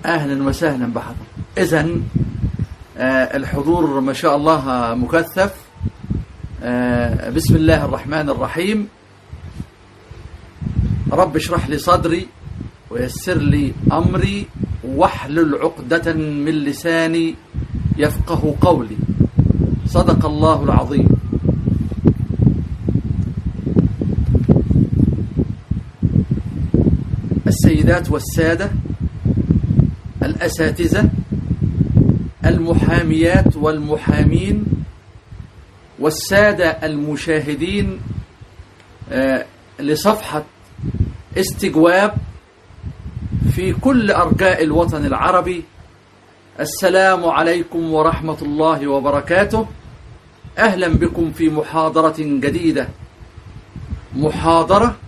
أهلا وسهلا بحضر إذا الحضور ما شاء الله مكثف آه، بسم الله الرحمن الرحيم رب اشرح لي صدري ويسر لي أمري واحلل عقدة من لساني يفقه قولي صدق الله العظيم السيدات والسادة الأساتذة المحاميات والمحامين والسادة المشاهدين آه، لصفحة استجواب في كل أرجاء الوطن العربي السلام عليكم ورحمة الله وبركاته أهلا بكم في محاضرة جديدة محاضرة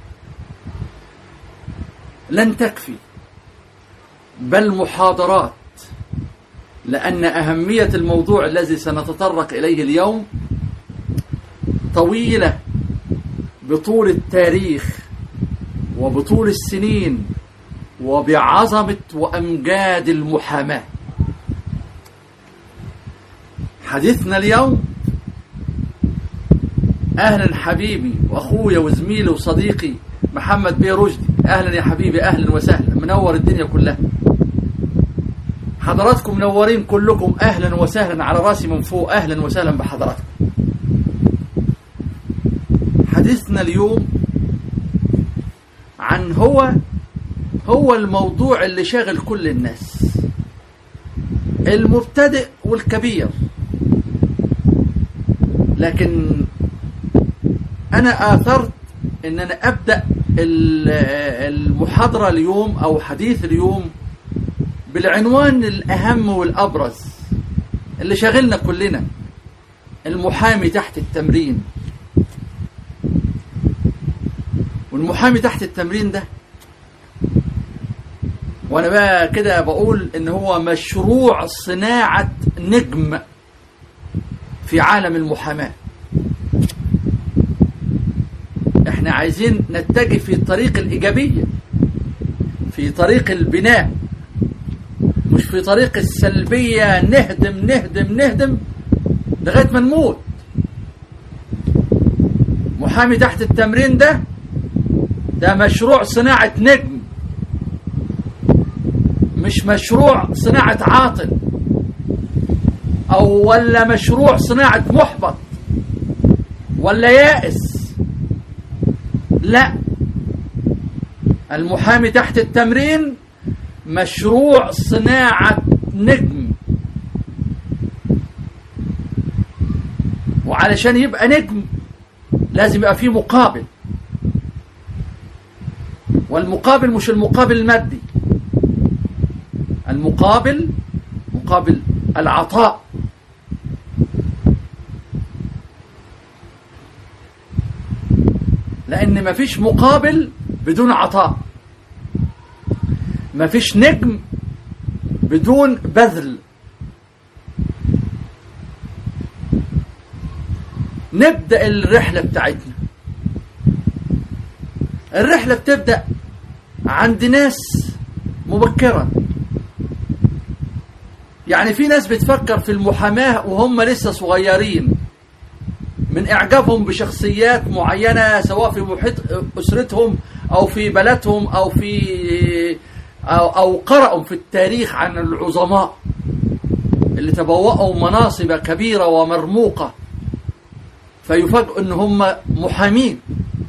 لن تكفي بل محاضرات لأن أهمية الموضوع الذي سنتطرق إليه اليوم طويلة بطول التاريخ وبطول السنين وبعظمة وأمجاد المحاماة حديثنا اليوم أهلا حبيبي وأخويا وزميلي وصديقي محمد بيه رشدي أهلا يا حبيبي أهلا وسهلا منور الدنيا كلها حضراتكم منورين كلكم أهلا وسهلا على راسي من فوق أهلا وسهلا بحضراتكم حديثنا اليوم عن هو هو الموضوع اللي شاغل كل الناس المبتدئ والكبير لكن أنا آثرت أن أنا أبدأ المحاضرة اليوم أو حديث اليوم بالعنوان الأهم والأبرز اللي شاغلنا كلنا المحامي تحت التمرين والمحامي تحت التمرين ده وانا بقى كده بقول ان هو مشروع صناعة نجم في عالم المحاماة احنا عايزين نتجه في الطريق الإيجابية في طريق البناء مش في طريق السلبية نهدم نهدم نهدم لغاية ما نموت محامي تحت التمرين ده ده مشروع صناعة نجم مش مشروع صناعة عاطل أو ولا مشروع صناعة محبط ولا يائس لا المحامي تحت التمرين مشروع صناعة نجم وعلشان يبقى نجم لازم يبقى فيه مقابل والمقابل مش المقابل المادي المقابل مقابل العطاء لأن مفيش مقابل بدون عطاء مفيش نجم بدون بذل نبدأ الرحلة بتاعتنا الرحلة بتبدأ عند ناس مبكرا يعني في ناس بتفكر في المحاماة وهم لسه صغيرين من إعجابهم بشخصيات معينة سواء في محيط أسرتهم أو في بلدهم أو في أو, أو قرأوا في التاريخ عن العظماء اللي تبوأوا مناصب كبيرة ومرموقة فيفاجئوا ان هم محامين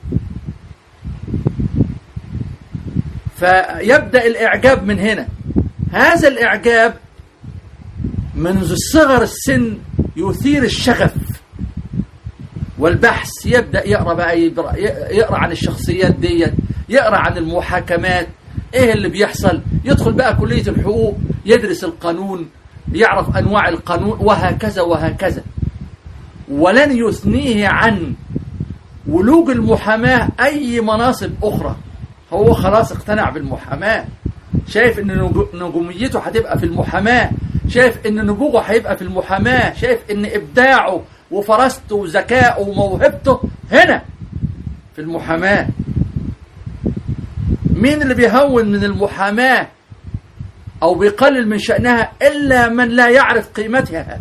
فيبدأ الإعجاب من هنا هذا الإعجاب منذ الصغر السن يثير الشغف والبحث يبدأ يقرأ بقى يقرأ عن الشخصيات ديت يقرأ عن المحاكمات ايه اللي بيحصل يدخل بقى كلية الحقوق يدرس القانون يعرف أنواع القانون وهكذا وهكذا ولن يثنيه عن ولوج المحاماة أي مناصب أخرى هو خلاص اقتنع بالمحاماة شايف ان نجوميته هتبقى في المحاماة شايف ان نبوغه هيبقى في المحاماة شايف ان ابداعه وفراسته وذكائه وموهبته هنا في المحاماة مين اللي بيهون من المحاماة أو بيقلل من شأنها إلا من لا يعرف قيمتها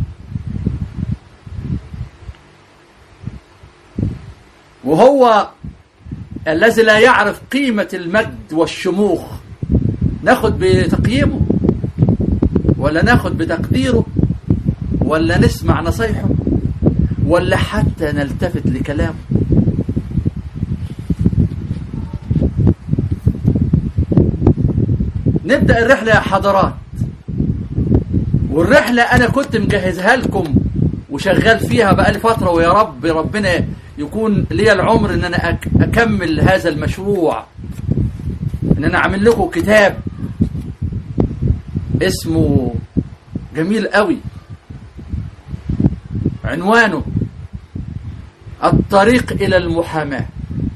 وهو الذي لا يعرف قيمة المجد والشموخ ناخد بتقييمه ولا ناخد بتقديره ولا نسمع نصايحه ولا حتى نلتفت لكلامه نبدأ الرحلة يا حضرات والرحلة أنا كنت مجهزها لكم وشغال فيها بقالي فترة ويا رب ربنا يكون لي العمر ان انا أك اكمل هذا المشروع ان انا اعمل لكم كتاب اسمه جميل قوي عنوانه الطريق الى المحاماة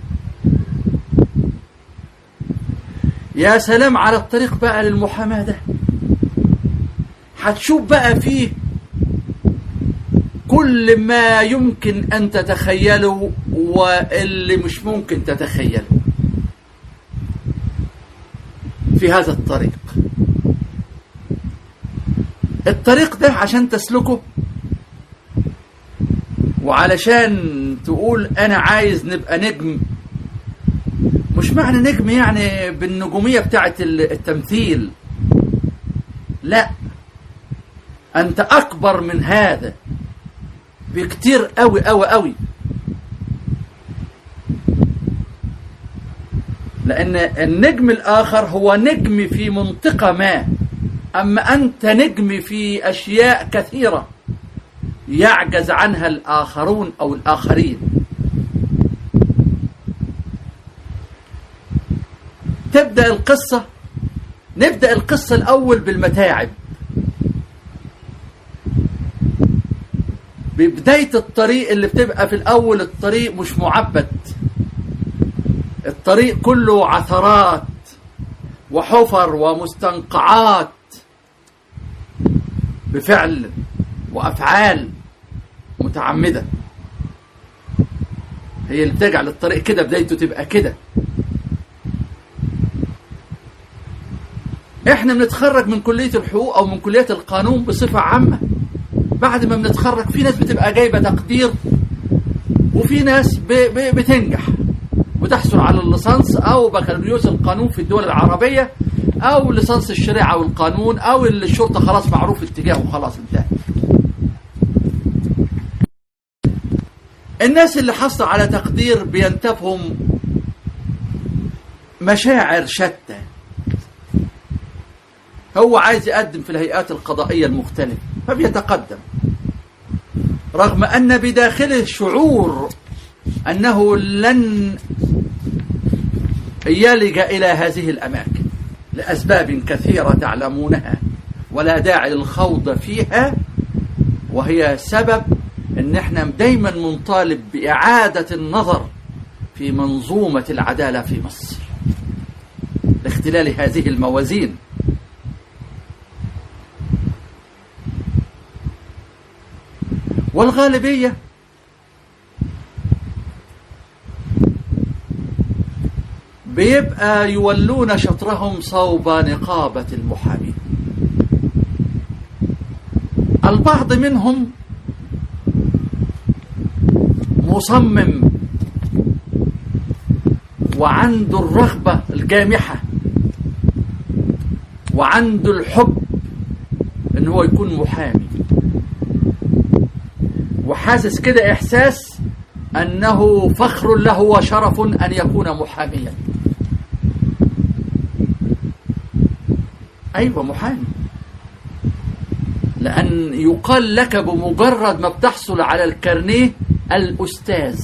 يا سلام على الطريق بقى للمحاماة ده هتشوف بقى فيه كل ما يمكن أن تتخيله واللي مش ممكن تتخيله في هذا الطريق الطريق ده عشان تسلكه وعلشان تقول أنا عايز نبقى نجم مش معنى نجم يعني بالنجومية بتاعت التمثيل لا أنت أكبر من هذا بكتير قوي قوي قوي لأن النجم الآخر هو نجم في منطقة ما أما أنت نجم في أشياء كثيرة يعجز عنها الآخرون أو الآخرين تبدأ القصة نبدأ القصة الأول بالمتاعب ببداية الطريق اللي بتبقى في الأول الطريق مش معبد الطريق كله عثرات وحفر ومستنقعات بفعل وأفعال متعمدة هي اللي بتجعل الطريق كده بدايته تبقى كده احنا بنتخرج من كلية الحقوق او من كلية القانون بصفة عامة بعد ما بنتخرج في ناس بتبقى جايبة تقدير وفي ناس ب ب بتنجح وتحصل على الليسانس او بكالوريوس القانون في الدول العربية او ليسانس الشريعة والقانون او الشرطة خلاص معروف اتجاهه خلاص انتهى الناس اللي حصلوا على تقدير بينتابهم مشاعر شتى هو عايز يقدم في الهيئات القضائية المختلفة فبيتقدم رغم أن بداخله شعور أنه لن يلج إلى هذه الأماكن لأسباب كثيرة تعلمونها ولا داعي للخوض فيها وهي سبب أن احنا دايما منطالب بإعادة النظر في منظومة العدالة في مصر لاختلال هذه الموازين والغالبية بيبقى يولون شطرهم صوب نقابة المحامين البعض منهم مصمم وعنده الرغبة الجامحة وعنده الحب ان هو يكون محامي وحاسس كده احساس انه فخر له وشرف ان يكون محاميا ايوه محامي لان يقال لك بمجرد ما بتحصل على الكارنيه الاستاذ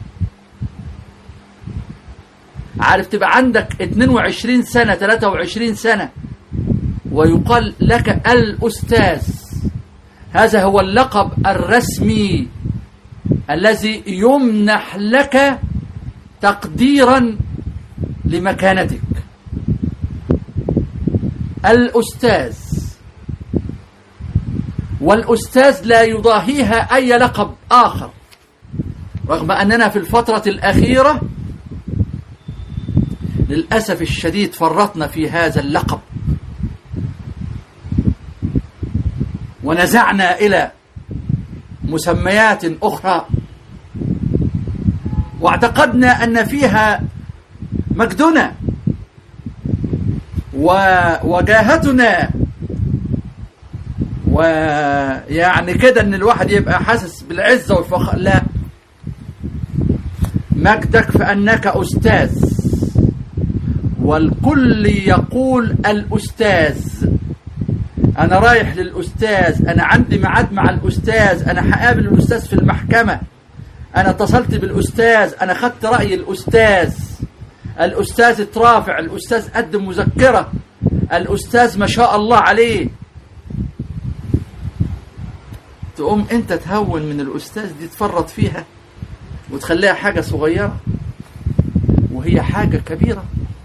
عارف تبقى عندك 22 سنة 23 سنة ويقال لك الأستاذ هذا هو اللقب الرسمي الذي يمنح لك تقديرا لمكانتك الأستاذ والأستاذ لا يضاهيها أي لقب آخر رغم أننا في الفترة الأخيرة للأسف الشديد فرطنا في هذا اللقب ونزعنا إلى مسميات أخرى واعتقدنا أن فيها مجدنا ووجاهتنا ويعني كده ان الواحد يبقى حاسس بالعزة والفخر لا مجدك فأنك أستاذ والكل يقول الأستاذ أنا رايح للأستاذ أنا عندي ميعاد مع الأستاذ أنا هقابل الأستاذ في المحكمة أنا اتصلت بالأستاذ أنا خدت رأي الأستاذ الأستاذ اترافع الأستاذ قدم مذكرة الأستاذ ما شاء الله عليه تقوم أنت تهون من الأستاذ دي تفرط فيها وتخليها حاجة صغيرة وهي حاجة كبيرة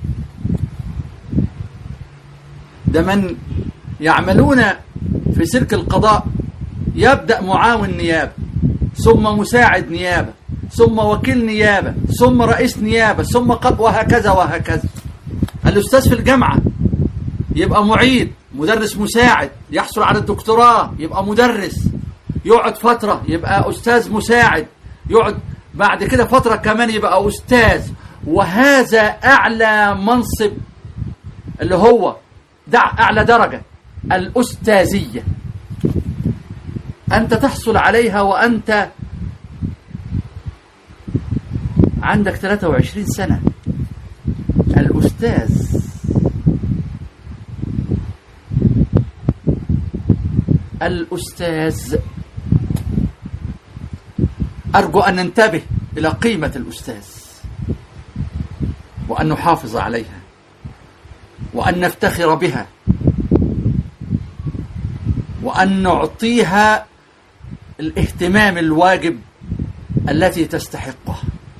ده من يعملون في سلك القضاء يبدأ معاون نيابة ثم مساعد نيابة ثم وكيل نيابة ثم رئيس نيابة ثم قد وهكذا وهكذا الأستاذ في الجامعة يبقى معيد مدرس مساعد يحصل على الدكتوراه يبقى مدرس يقعد فترة يبقى أستاذ مساعد يقعد بعد كده فترة كمان يبقى أستاذ وهذا أعلى منصب اللي هو دع أعلى درجة الأستاذية أنت تحصل عليها وأنت عندك 23 سنة الأستاذ الأستاذ أرجو أن ننتبه إلى قيمة الأستاذ وأن نحافظ عليها وأن نفتخر بها وأن نعطيها الاهتمام الواجب التي تستحقه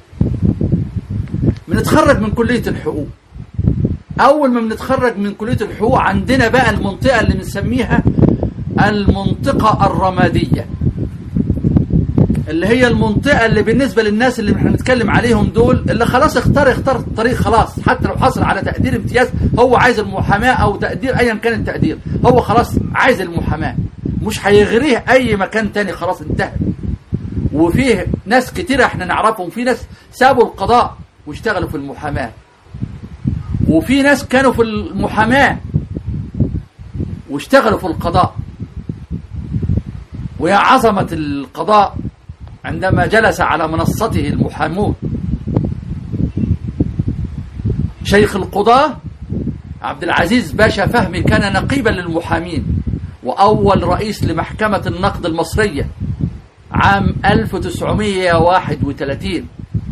بنتخرج من كلية الحقوق أول ما بنتخرج من كلية الحقوق عندنا بقى المنطقة اللي بنسميها المنطقة الرمادية اللي هي المنطقة اللي بالنسبة للناس اللي احنا بنتكلم عليهم دول اللي خلاص اختار اختار الطريق خلاص حتى لو حصل على تقدير امتياز هو عايز المحاماة او تقدير ايا كان التقدير هو خلاص عايز المحاماة مش هيغريه اي مكان تاني خلاص انتهى وفيه ناس كتيرة احنا نعرفهم في ناس سابوا القضاء واشتغلوا في المحاماة وفي ناس كانوا في المحاماة واشتغلوا في القضاء ويا عظمة القضاء عندما جلس على منصته المحامون شيخ القضاة عبد العزيز باشا فهمي كان نقيبا للمحامين وأول رئيس لمحكمة النقد المصرية عام 1931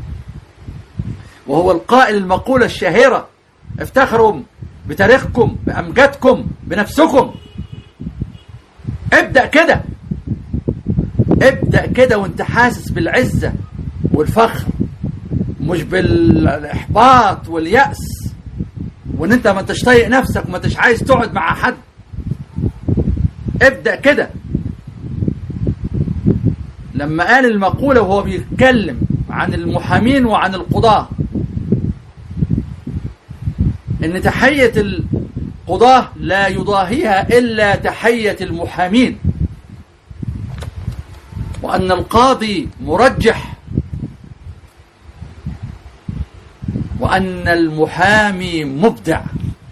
وهو القائل المقولة الشهيرة افتخروا بتاريخكم بأمجادكم بنفسكم ابدأ كده ابدأ كده وانت حاسس بالعزة والفخر مش بالإحباط واليأس وان انت ما انتش طايق نفسك وما انتش عايز تقعد مع حد ابدأ كده لما قال المقولة وهو بيتكلم عن المحامين وعن القضاة ان تحية القضاة لا يضاهيها إلا تحية المحامين وأن القاضي مرجح وأن المحامي مبدع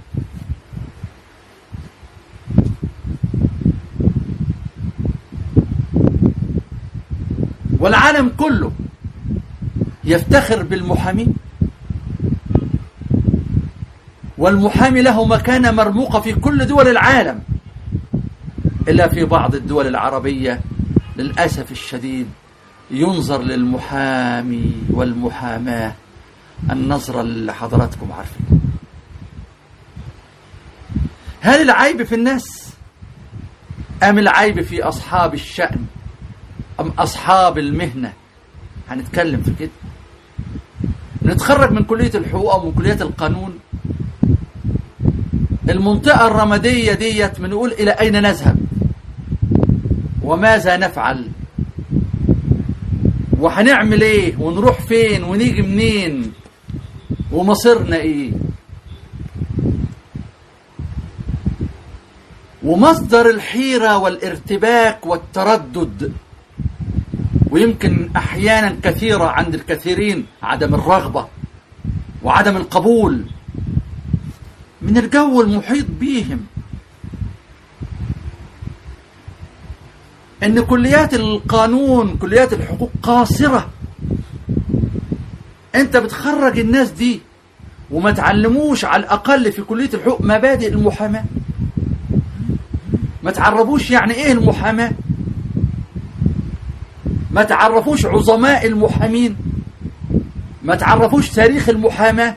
والعالم كله يفتخر بالمحامين والمحامي له مكانة مرموقة في كل دول العالم إلا في بعض الدول العربية للأسف الشديد ينظر للمحامي والمحاماة النظرة اللي حضراتكم عارفين هل العيب في الناس أم العيب في أصحاب الشأن أم أصحاب المهنة هنتكلم في كده نتخرج من كلية الحقوق أو من كلية القانون المنطقة الرمادية ديت بنقول إلى أين نذهب وماذا نفعل وهنعمل ايه ونروح فين ونيجي منين ومصيرنا ايه ومصدر الحيرة والارتباك والتردد ويمكن أحيانا كثيرة عند الكثيرين عدم الرغبة وعدم القبول من الجو المحيط بهم ان كليات القانون كليات الحقوق قاصرة انت بتخرج الناس دي وما تعلموش على الاقل في كلية الحقوق مبادئ المحاماة ما تعرفوش يعني ايه المحاماة ما تعرفوش عظماء المحامين ما تعرفوش تاريخ المحاماة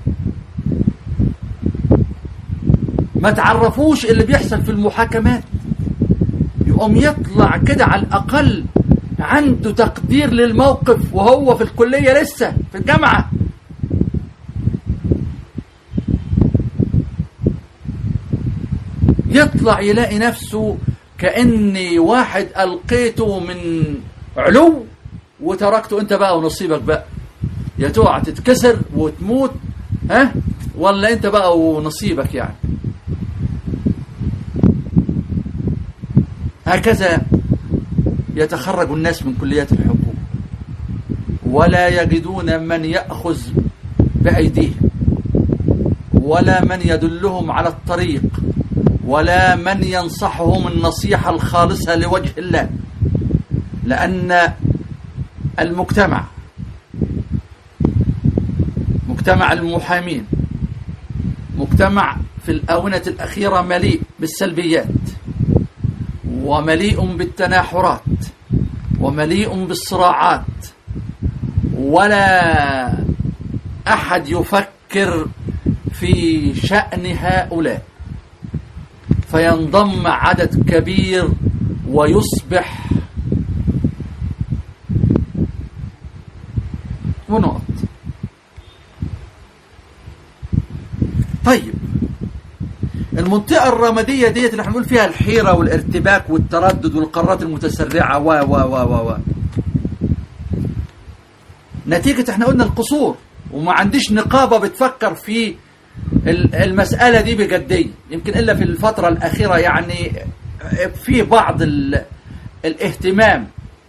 ما تعرفوش اللي بيحصل في المحاكمات يقوم يطلع كده على الأقل عنده تقدير للموقف وهو في الكلية لسه في الجامعة يطلع يلاقي نفسه كأني واحد ألقيته من علو وتركته انت بقى ونصيبك بقى يا تقع تتكسر وتموت ها ولا انت بقى ونصيبك يعني هكذا يتخرج الناس من كليات الحقوق ولا يجدون من يأخذ بأيديهم ولا من يدلهم على الطريق ولا من ينصحهم النصيحة الخالصة لوجه الله لأن المجتمع مجتمع المحامين مجتمع في الآونة الأخيرة مليء بالسلبيات ومليء بالتناحرات ومليء بالصراعات ولا أحد يفكر في شأن هؤلاء فينضم عدد كبير ويصبح ونقط طيب المنطقة الرمادية ديت اللي احنا بنقول فيها الحيرة والارتباك والتردد والقارات المتسرعة و و و و و نتيجة احنا قلنا القصور وما عنديش نقابة بتفكر في المسألة دي بجدية يمكن إلا في الفترة الأخيرة يعني في بعض الاهتمام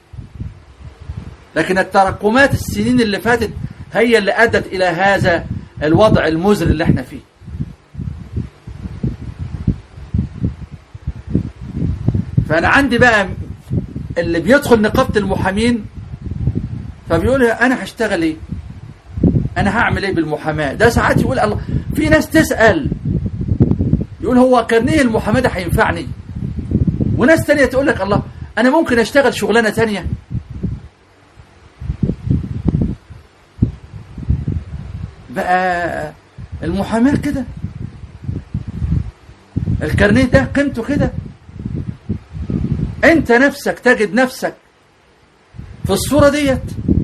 لكن التراكمات السنين اللي فاتت هي اللي أدت إلى هذا الوضع المزري اللي احنا فيه فأنا عندي بقى اللي بيدخل نقابة المحامين فبيقول أنا هشتغل إيه أنا هعمل إيه بالمحاماة ده ساعات يقول الله في ناس تسأل يقول هو كارنيه المحاماة ده هينفعني وناس تانية تقول لك الله أنا ممكن أشتغل شغلانة تانية بقى المحاماة كده الكارنيه ده قيمته كده انت نفسك تجد نفسك في الصورة ديت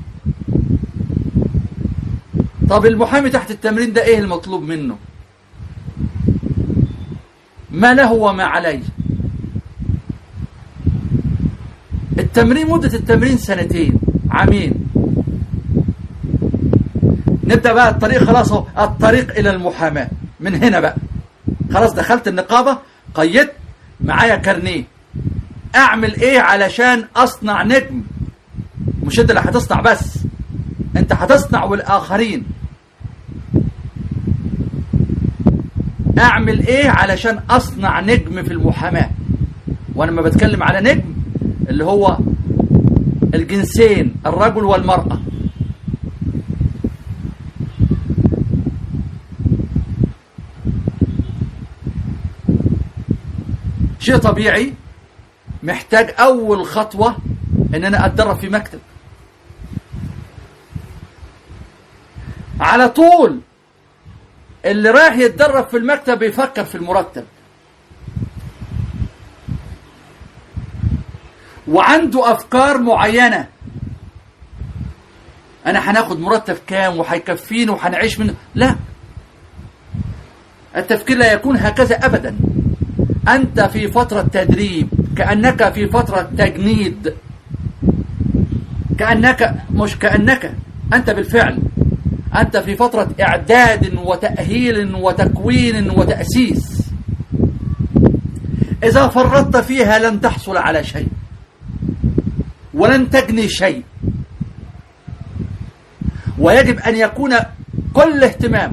طب المحامي تحت التمرين ده ايه المطلوب منه ما له وما عليه التمرين مدة التمرين سنتين عامين نبدأ بقى الطريق خلاص هو الطريق إلى المحاماة من هنا بقى خلاص دخلت النقابة قيدت معايا كارنيه اعمل ايه علشان اصنع نجم مش انت اللي هتصنع بس انت هتصنع والاخرين اعمل ايه علشان اصنع نجم في المحاماة وانا ما بتكلم على نجم اللي هو الجنسين الرجل والمرأة شيء طبيعي محتاج أول خطوة إن أنا أتدرب في مكتب على طول اللي رايح يتدرب في المكتب بيفكر في المرتب وعنده أفكار معينة أنا هناخد مرتب كام وهيكفيني وهنعيش منه لا التفكير لا يكون هكذا أبدا أنت في فترة تدريب كأنك في فترة تجنيد كأنك مش كأنك أنت بالفعل أنت في فترة إعداد وتأهيل وتكوين وتأسيس إذا فرطت فيها لن تحصل على شيء ولن تجني شيء ويجب أن يكون كل اهتمامك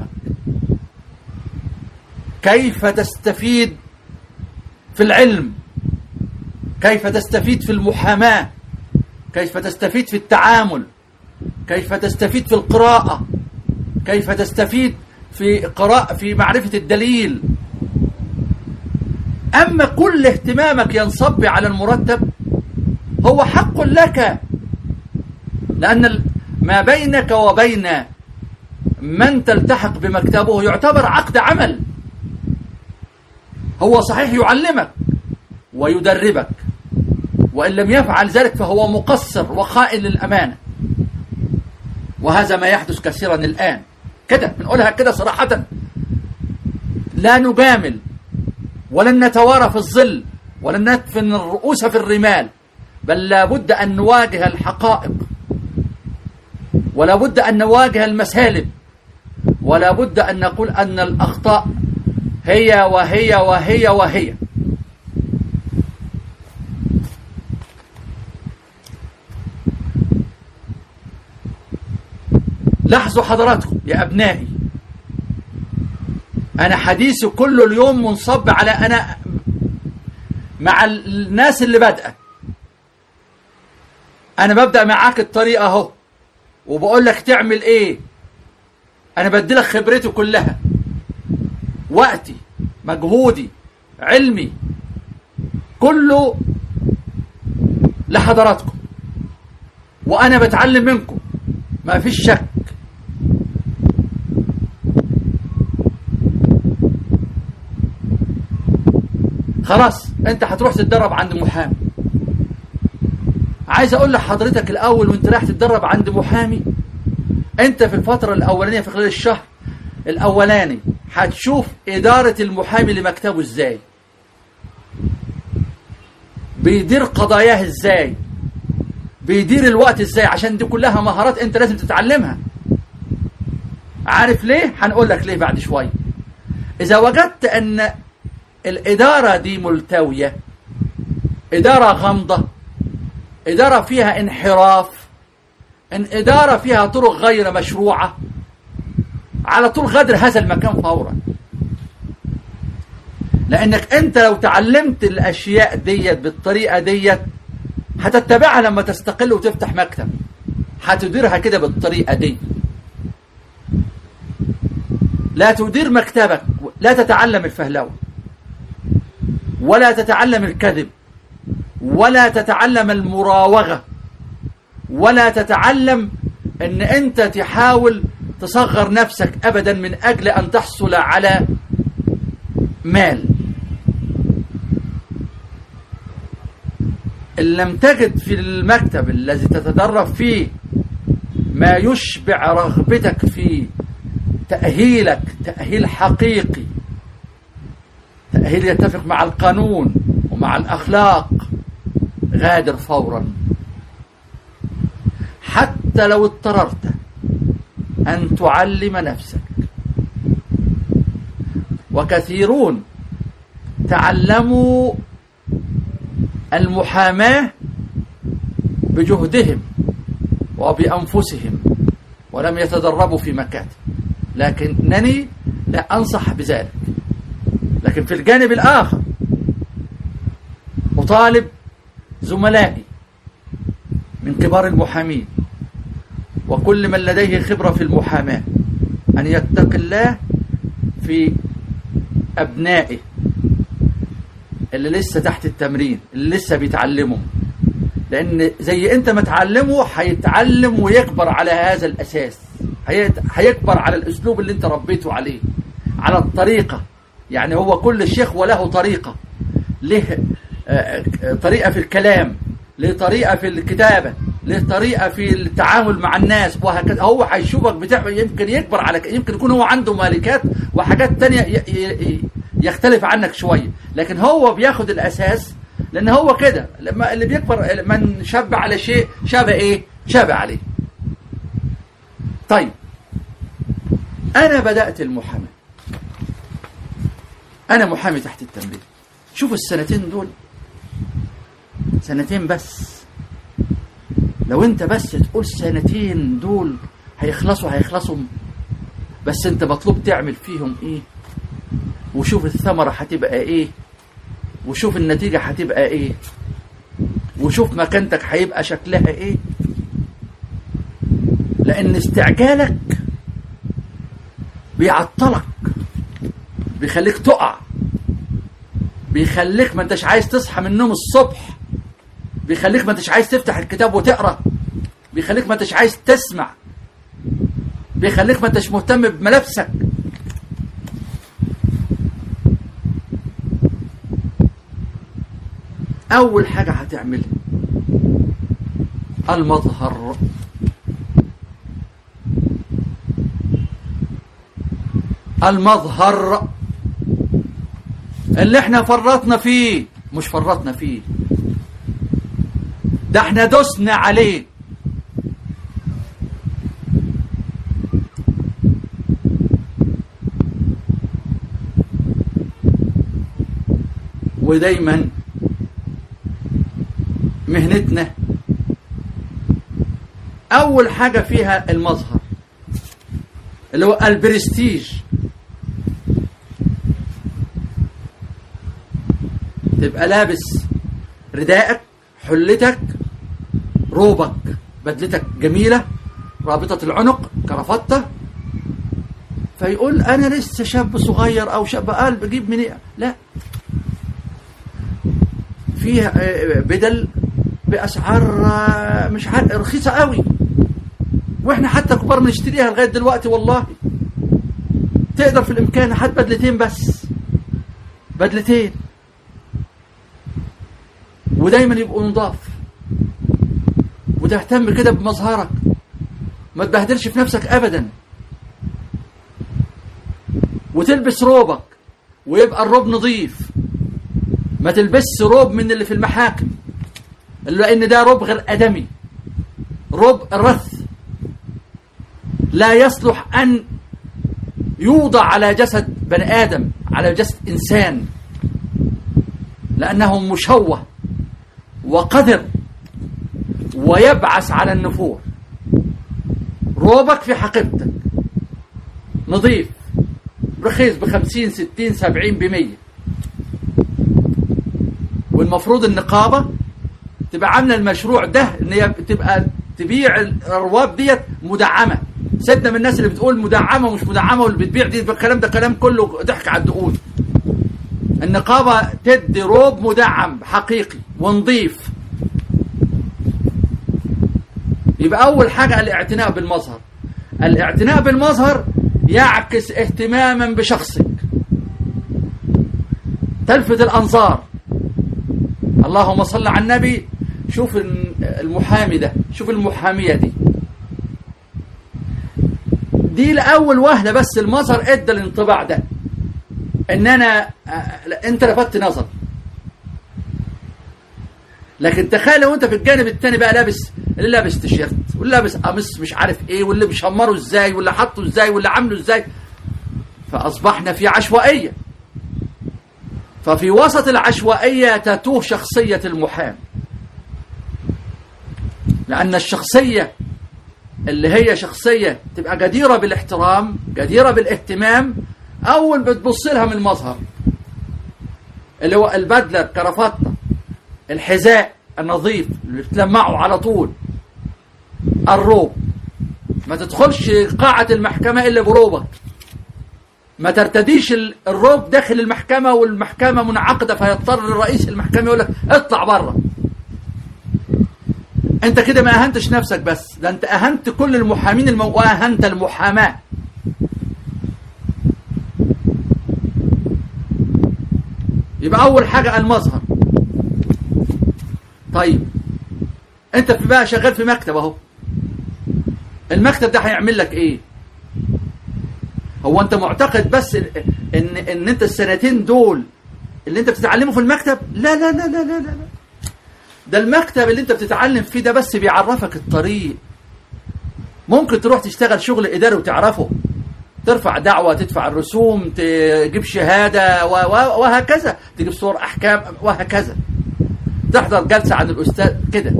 كيف تستفيد في العلم كيف تستفيد في المحاماة كيف تستفيد في التعامل كيف تستفيد في القراءة كيف تستفيد في قراءة في معرفة الدليل أما كل اهتمامك ينصب على المرتب هو حق لك لأن ما بينك وبين من تلتحق بمكتبه يعتبر عقد عمل هو صحيح يعلمك ويدربك وإن لم يفعل ذلك فهو مقصر وخائن للأمانة وهذا ما يحدث كثيرا الآن كده بنقولها كده صراحة لا نجامل ولن نتوارى في الظل ولن ندفن الرؤوس في الرمال بل لابد أن نواجه الحقائق ولا بد أن نواجه المسالب ولا بد أن نقول أن الأخطاء هي وهي وهي وهي لاحظوا حضراتكم يا أبنائي أنا حديثي كل اليوم منصب على أنا مع الناس اللي بادئة أنا ببدأ معاك الطريقة أهو وبقول لك تعمل إيه أنا بدي لك خبرتي كلها وقتي مجهودي علمي كله لحضراتكم وأنا بتعلم منكم ما فيش شك خلاص انت هتروح تتدرب عند محامي عايز اقول لحضرتك الاول وانت رايح تتدرب عند محامي انت في الفترة الاولانية في خلال الشهر الاولاني هتشوف ادارة المحامي لمكتبه ازاي بيدير قضاياه ازاي بيدير الوقت ازاي عشان دي كلها مهارات انت لازم تتعلمها عارف ليه هنقول لك ليه بعد شوية اذا وجدت ان الإدارة دي ملتوية إدارة غامضة إدارة فيها انحراف إن إدارة فيها طرق غير مشروعة على طول غادر هذا المكان فورا لأنك أنت لو تعلمت الأشياء ديت بالطريقة ديت هتتبعها لما تستقل وتفتح مكتب هتديرها كده بالطريقة دي لا تدير مكتبك لا تتعلم الفهلوه ولا تتعلم الكذب ولا تتعلم المراوغة ولا تتعلم ان انت تحاول تصغر نفسك ابدا من اجل ان تحصل على مال ان لم تجد في المكتب الذي تتدرب فيه ما يشبع رغبتك في تأهيلك تأهيل حقيقي تأهيل يتفق مع القانون ومع الأخلاق غادر فورا حتى لو اضطررت أن تعلم نفسك وكثيرون تعلموا المحاماة بجهدهم وبأنفسهم ولم يتدربوا في مكاتب لكنني لا أنصح بذلك لكن في الجانب الآخر أطالب زملائي من كبار المحامين وكل من لديه خبرة في المحاماة أن يتق الله في أبنائه اللي لسه تحت التمرين اللي لسه بيتعلموا لأن زي أنت ما تعلمه هيتعلم ويكبر على هذا الأساس هيكبر على الأسلوب اللي أنت ربيته عليه على الطريقة يعني هو كل شيخ وله طريقة له طريقة في الكلام له طريقة في الكتابة له طريقة في التعامل مع الناس وهكذا هو هيشوفك بتعمل يمكن يكبر على يمكن يكون هو عنده مالكات وحاجات تانية يختلف عنك شوية لكن هو بياخد الأساس لأن هو كده لما اللي بيكبر من شاب على شيء شاب إيه شاب عليه طيب أنا بدأت المحاماة أنا محامي تحت التمرين شوف السنتين دول سنتين بس لو انت بس تقول سنتين دول هيخلصوا هيخلصوا بس انت مطلوب تعمل فيهم ايه وشوف الثمرة هتبقى ايه وشوف النتيجة هتبقى ايه وشوف مكانتك هيبقى شكلها ايه لان استعجالك بيعطلك بيخليك تقع بيخليك ما انتش عايز تصحى من النوم الصبح بيخليك ما انتش عايز تفتح الكتاب وتقرا بيخليك ما انتش عايز تسمع بيخليك ما انتش مهتم بملابسك اول حاجه هتعملها المظهر المظهر اللي احنا فرطنا فيه مش فرطنا فيه ده احنا دسنا عليه ودايما مهنتنا اول حاجة فيها المظهر اللي هو البرستيج تبقى لابس ردائك حلتك روبك بدلتك جميلة رابطة العنق كرافتة فيقول أنا لسه شاب صغير أو شاب قال بجيب من إيه؟ لا فيها بدل بأسعار مش عارف رخيصة قوي واحنا حتى كبار بنشتريها لغاية دلوقتي والله تقدر في الإمكان هات بدلتين بس بدلتين ودايما يبقوا نضاف وتهتم كده بمظهرك ما تبهدلش في نفسك ابدا وتلبس روبك ويبقى الروب نظيف ما تلبسش روب من اللي في المحاكم لان ده روب غير ادمي روب رث لا يصلح ان يوضع على جسد بني ادم على جسد انسان لانه مشوه وقذر ويبعث على النفور روبك في حقيبتك نظيف رخيص بخمسين ستين سبعين بمية والمفروض النقابة تبقى عاملة المشروع ده ان هي تبقى تبيع الرواب ديت مدعمة سيبنا من الناس اللي بتقول مدعمة ومش مدعمة واللي بتبيع دي الكلام ده كلام كله ضحك على الدقون النقابة تدي روب مدعم حقيقي ونظيف يبقى أول حاجة الاعتناء بالمظهر الاعتناء بالمظهر يعكس اهتماما بشخصك تلفت الأنظار اللهم صل على النبي شوف المحامي ده شوف المحامية دي دي لأول وهلة بس المظهر ادى الانطباع ده ان انا انت لفتت نظر لكن تخيل لو انت في الجانب الثاني بقى لابس اللي لابس تيشيرت واللي لابس قميص مش عارف ايه واللي مشمره ازاي واللي حاطه ازاي واللي عامله ازاي فاصبحنا في عشوائيه ففي وسط العشوائيه تتوه شخصيه المحامي لان الشخصيه اللي هي شخصيه تبقى جديره بالاحترام جديره بالاهتمام اول بتبص لها من المظهر اللي هو البدله الكرافته الحذاء النظيف اللي بتلمعه على طول الروب ما تدخلش قاعة المحكمة إلا بروبك ما ترتديش الروب داخل المحكمة والمحكمة منعقدة فيضطر رئيس المحكمة يقول لك اطلع بره انت كده ما اهنتش نفسك بس ده انت اهنت كل المحامين المو... واهنت المحاماه يبقى اول حاجه المظهر طيب انت في بقى شغال في مكتب اهو المكتب ده هيعمل لك ايه هو انت معتقد بس ان ان, إن انت السنتين دول اللي انت بتتعلمه في المكتب لا لا لا لا لا لا ده المكتب اللي انت بتتعلم فيه ده بس بيعرفك الطريق ممكن تروح تشتغل شغل اداري وتعرفه ترفع دعوة تدفع الرسوم تجيب شهادة وهكذا تجيب صور احكام وهكذا تحضر جلسه عن الاستاذ كده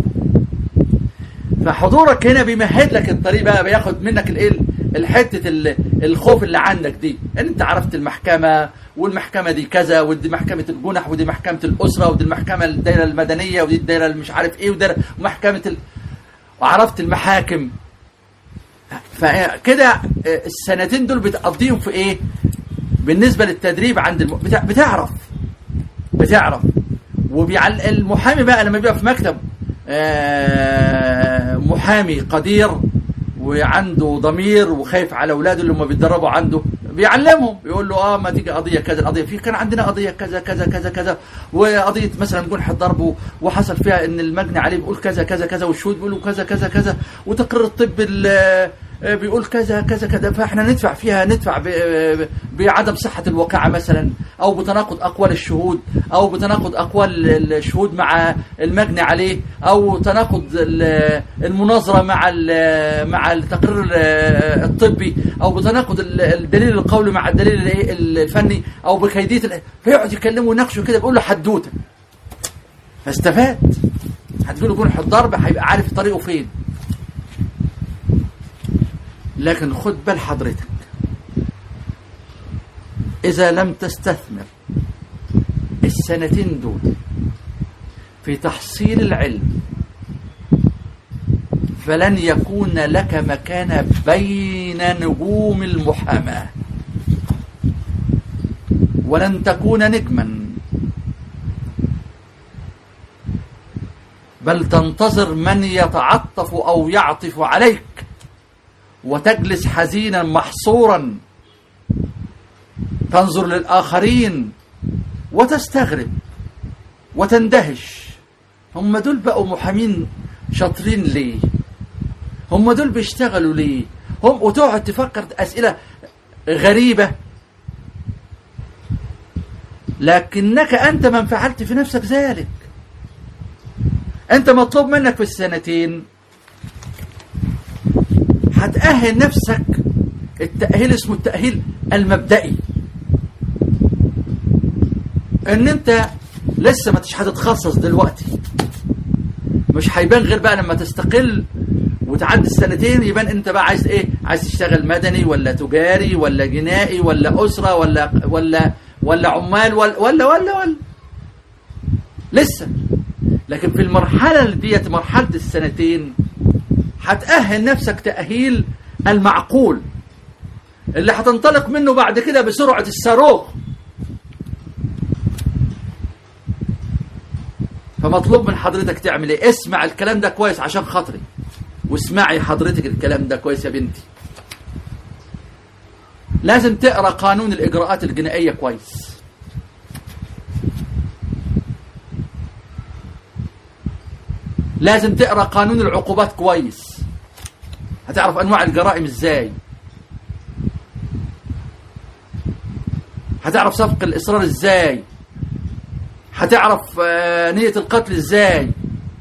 فحضورك هنا بيمهد لك الطريق بقى بياخد منك الايه الحته ال- الخوف اللي عندك دي ان انت عرفت المحكمه والمحكمه دي كذا ودي محكمه الجنح ودي محكمه الاسره ودي المحكمه الدائره المدنيه ودي الدائره اللي مش عارف ايه ودي محكمه ال... وعرفت المحاكم فكده آه، السنتين دول بتقضيهم في ايه بالنسبه للتدريب عند الم... بتع... بتعرف بتعرف وبيعل المحامي بقى لما بيبقى في مكتب آه، محامي قدير وعنده ضمير وخايف على اولاده اللي هم بيتدربوا عنده بيعلمهم يقول له اه ما تيجي قضيه كذا القضيه في كان عندنا قضيه كذا كذا كذا كذا وقضيه مثلا جنح الضرب وحصل فيها ان المجني عليه بيقول كذا كذا كذا والشهود بيقولوا كذا كذا كذا وتقرير الطب ال- آه، بيقول كذا كذا كذا فاحنا ندفع فيها ندفع ب- آه، بعدم صحه الواقعه مثلا او بتناقض اقوال الشهود او بتناقض اقوال الشهود مع المجني عليه او تناقض ال- المناظره مع ال- مع التقرير ال- الطبي او بتناقض ال- الدليل القولي مع الدليل الإيه؟ الفني او بكيديه ال- فيقعد يكلمه ويناقشه كده بيقول له حدوته فاستفاد هتقول له جنح الضرب هيبقى عارف طريقه فين لكن خد بال حضرتك إذا لم تستثمر السنتين دول في تحصيل العلم فلن يكون لك مكان بين نجوم المحاماة ولن تكون نجما بل تنتظر من يتعطف أو يعطف عليك وتجلس حزينا محصورا تنظر للآخرين وتستغرب وتندهش هم دول بقوا محامين شاطرين ليه هم دول بيشتغلوا ليه هم وتقعد تفكر أسئلة غريبة لكنك أنت من فعلت في نفسك ذلك أنت مطلوب منك في السنتين هتأهل نفسك التأهيل اسمه التأهيل المبدئي ان انت لسه ما تش هتتخصص دلوقتي مش هيبان غير بقى لما تستقل وتعدي السنتين يبان انت بقى عايز ايه عايز تشتغل مدني ولا تجاري ولا جنائي ولا اسره ولا ولا ولا عمال ولا ولا ولا, ولا. لسه لكن في المرحله اللي ديت مرحله السنتين هتأهل نفسك تأهيل المعقول اللي هتنطلق منه بعد كده بسرعة الصاروخ فمطلوب من حضرتك تعمل ايه اسمع الكلام ده كويس عشان خاطري واسمعي حضرتك الكلام ده كويس يا بنتي لازم تقرا قانون الاجراءات الجنائيه كويس لازم تقرا قانون العقوبات كويس هتعرف انواع الجرائم ازاي هتعرف سفك الاصرار ازاي هتعرف آه، نية القتل ازاي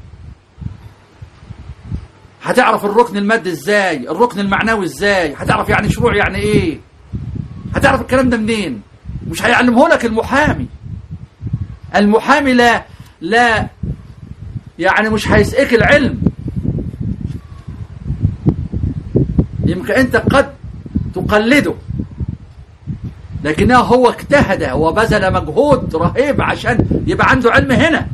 هتعرف الركن المادي ازاي الركن المعنوي ازاي هتعرف يعني شروع يعني ايه هتعرف الكلام ده منين مش هيعلمه لك المحامي المحامي لا لا يعني مش هيسقيك العلم يمكن انت قد تقلده لكنه هو اجتهد وبذل مجهود رهيب عشان يبقى عنده علم هنا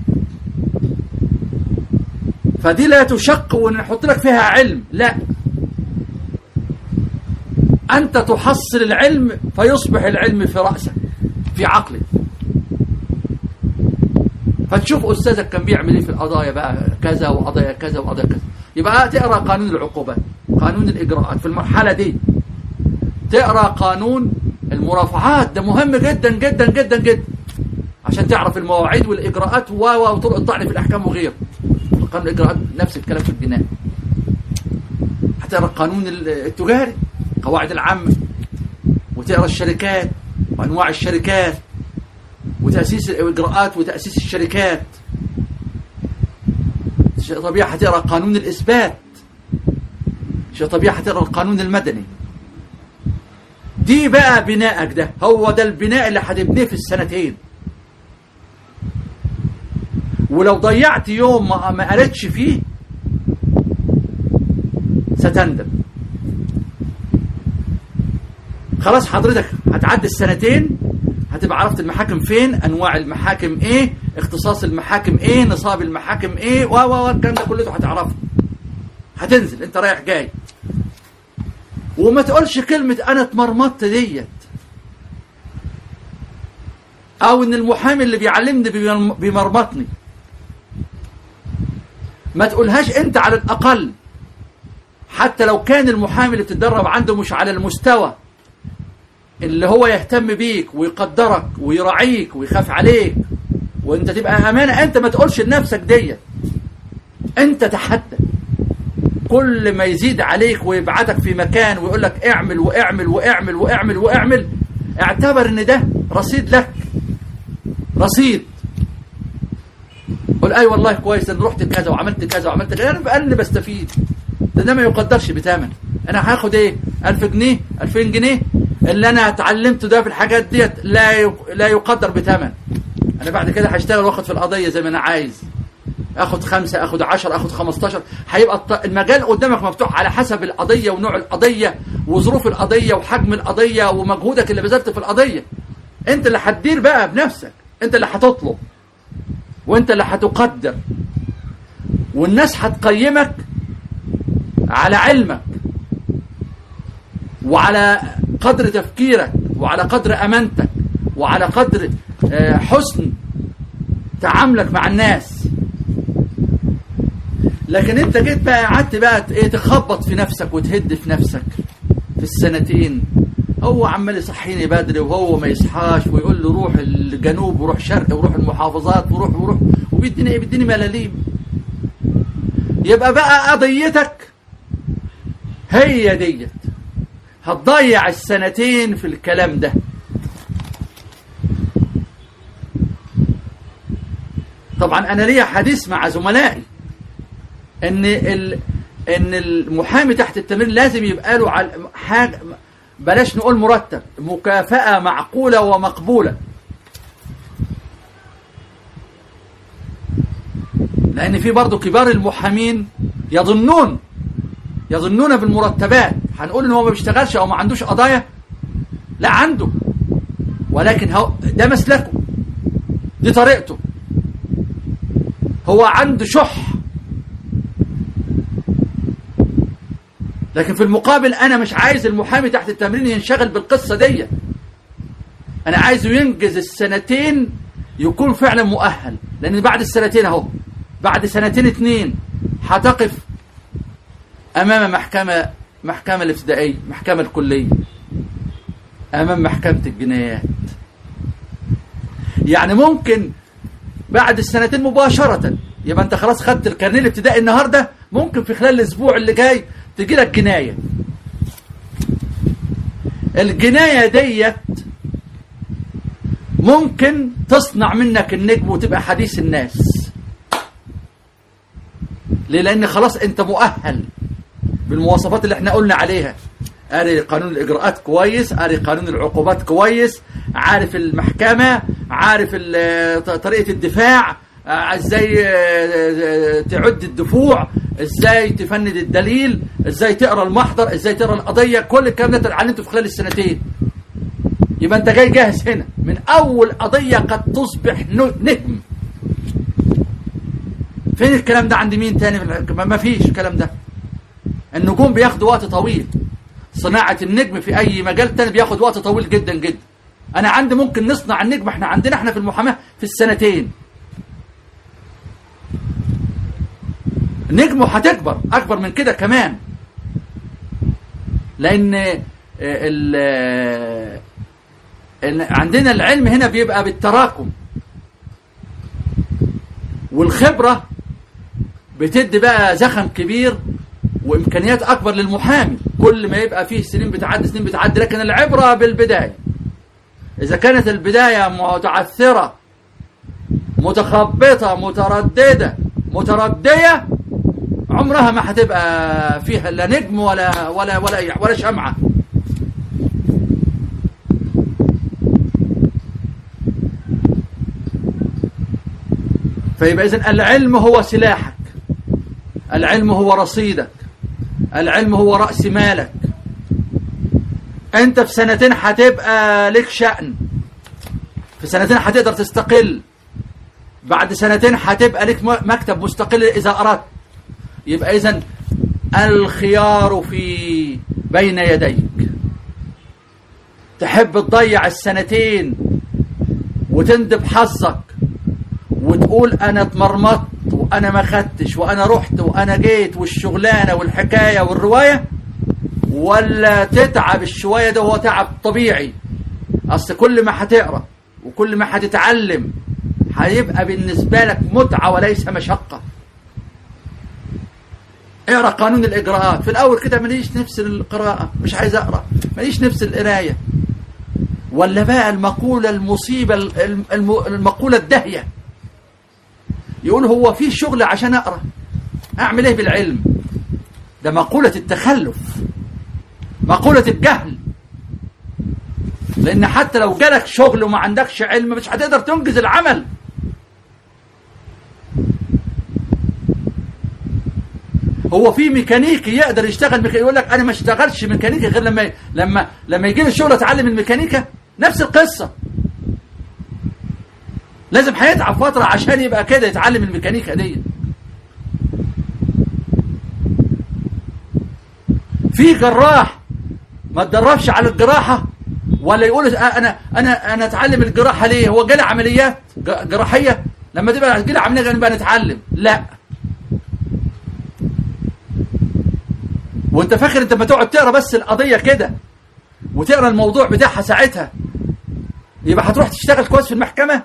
فدي لا تشق ونحط لك فيها علم لا أنت تحصل العلم فيصبح العلم في رأسك في عقلك فتشوف أستاذك كان بيعمل إيه في القضايا بقى كذا وقضايا كذا وقضايا كذا يبقى تقرأ قانون العقوبات قانون الإجراءات في المرحلة دي تقرأ قانون المرافعات ده مهم جدا جدا جدا جدا عشان تعرف المواعيد والإجراءات و و وطرق الطعن في الأحكام وغيره قانون الإجراءات نفس الكلام في البناء هتقرأ القانون التجاري قواعد العامة وتقرأ الشركات وأنواع الشركات وتأسيس الإجراءات وتأسيس الشركات شيء طبيعي هتقرأ قانون الإثبات شيء طبيعي هتقرأ القانون المدني دي بقى بنائك ده هو ده البناء اللي هتبنيه في السنتين ولو ضيعت يوم ما ما قريتش فيه ستندم خلاص حضرتك هتعدي السنتين هتبقى عرفت المحاكم فين انواع المحاكم ايه اختصاص المحاكم ايه نصاب المحاكم ايه و و و الكلام ده كله هتعرفه هتنزل انت رايح جاي وما تقولش كلمة انا اتمرمطت ديت او ان المحامي اللي بيعلمني بيمرم- بيمرمطني ما تقولهاش انت على الاقل حتى لو كان المحامي اللي بتتدرب عنده مش على المستوى اللي هو يهتم بيك ويقدرك ويراعيك ويخاف عليك وانت تبقى امانه انت ما تقولش لنفسك ديت انت تحدى كل ما يزيد عليك ويبعتك في مكان ويقول لك اعمل واعمل واعمل واعمل واعمل اعتبر ان ده رصيد لك رصيد قول اي والله كويس انا رحت كذا وعملت كذا وعملت كذا انا انا بستفيد ده, ده ما يقدرش بثمن انا هاخد ايه 1000 جنيه 2000 جنيه اللي انا اتعلمته ده في الحاجات ديت لا يق- لا يقدر بثمن انا بعد كده هشتغل واخد في القضيه زي ما انا عايز اخد خمسة اخد عشر اخد خمستاشر هيبقى الط- المجال قدامك مفتوح على حسب القضية ونوع القضية وظروف القضية وحجم القضية ومجهودك اللي بذلته في القضية انت اللي هتدير بقى بنفسك انت اللي هتطلب وانت اللي هتقدر والناس هتقيمك على علمك وعلى قدر تفكيرك وعلى قدر امانتك وعلى قدر آه، حسن تعاملك مع الناس لكن انت جيت بقى قعدت بقى ايه تخبط في نفسك وتهد في نفسك في السنتين هو عمال يصحيني بدري وهو ما يصحاش ويقول له روح الجنوب وروح شرق وروح المحافظات وروح وروح وبيديني ايه بيديني ملاليم يبقى بقى قضيتك هي ديت هتضيع السنتين في الكلام ده طبعا انا ليا حديث مع زملائي ان ال... ان المحامي تحت التمرين لازم يبقى له على حاجه بلاش نقول مرتب مكافأة معقولة ومقبولة لأن في برضه كبار المحامين يظنون يظنون بالمرتبات هنقول ان هو ما بيشتغلش او ما عندوش قضايا لا عنده ولكن هو ده مسلكه دي طريقته هو عنده شح لكن في المقابل انا مش عايز المحامي تحت التمرين ينشغل بالقصه دي انا عايزه ينجز السنتين يكون فعلا مؤهل لان بعد السنتين اهو بعد سنتين اتنين هتقف امام محكمه محكمه الابتدائيه محكمه الكليه امام محكمه الجنايات يعني ممكن بعد السنتين مباشره يبقى انت خلاص خدت الكارنيه الابتدائي النهارده ممكن في خلال الاسبوع اللي جاي تجي لك جنايه الجنايه ديت ممكن تصنع منك النجم وتبقى حديث الناس ليه لان خلاص انت مؤهل بالمواصفات اللي احنا قلنا عليها قاري قانون الاجراءات كويس قاري قانون العقوبات كويس عارف المحكمه عارف ال- طريقه الدفاع آه، ازاي آه، تعد الدفوع ازاي تفند الدليل ازاي تقرا المحضر ازاي تقرا القضيه كل الكلام ده اتعلمته في خلال السنتين يبقى انت جاي جاهز هنا من اول قضيه قد تصبح ن- نجم فين الكلام ده عند مين تاني في الع- ما ما فيش الكلام ده النجوم بياخدوا وقت طويل صناعة النجم في أي مجال تاني بياخد وقت طويل جدا جدا أنا عندي ممكن نصنع النجم احنا عندنا احنا في المحاماة في السنتين نجمه هتكبر أكبر من كده كمان لأن آه، ال آه، ال- عندنا العلم هنا بيبقى بالتراكم والخبرة بتدي بقى زخم كبير وامكانيات اكبر للمحامي كل ما يبقى فيه سنين بتعدي سنين بتعدي لكن العبره بالبدايه اذا كانت البدايه متعثره متخبطه متردده مترديه عمرها ما هتبقى فيها لا نجم ولا ولا ولا ولا شمعه فيبقى إذن العلم هو سلاحك العلم هو رصيدك العلم هو رأس مالك انت في سنتين هتبقى لك شأن في سنتين هتقدر تستقل بعد سنتين هتبقى لك مكتب مستقل إذا أردت يبقى إذن الخيار في بين يديك تحب تضيع السنتين وتندب حظك وتقول انا اتمرمطت وانا ما خدتش وانا رحت وانا جيت والشغلانه والحكايه والروايه ولا تتعب الشويه ده هو تعب طبيعي اصل كل ما هتقرا وكل ما هتتعلم هيبقى بالنسبه لك متعه وليس مشقه اقرا قانون الاجراءات في الاول كده ماليش نفس القراءه مش عايز اقرا ماليش نفس القرايه ولا بقى المقوله المصيبه المقوله الدهيه يقول هو في شغل عشان اقرا اعمل ايه بالعلم ده مقوله التخلف مقوله الجهل لان حتى لو جالك شغل وما عندكش علم مش هتقدر تنجز العمل هو في ميكانيكي يقدر يشتغل ميكانيكي يقول لك انا ما اشتغلش ميكانيكي غير لما لما لما يجي لي الشغل اتعلم الميكانيكا نفس القصه لازم هيتعب فتره عشان يبقى كده يتعلم الميكانيكا دي في جراح ما اتدربش على الجراحه ولا يقول انا انا انا اتعلم الجراحه ليه هو جالي عمليات جراحيه لما تبقى جالي عمليه نبقى نتعلم لا وانت فاكر انت ما تقعد تقرا بس القضيه كده وتقرا الموضوع بتاعها ساعتها يبقى هتروح تشتغل كويس في المحكمه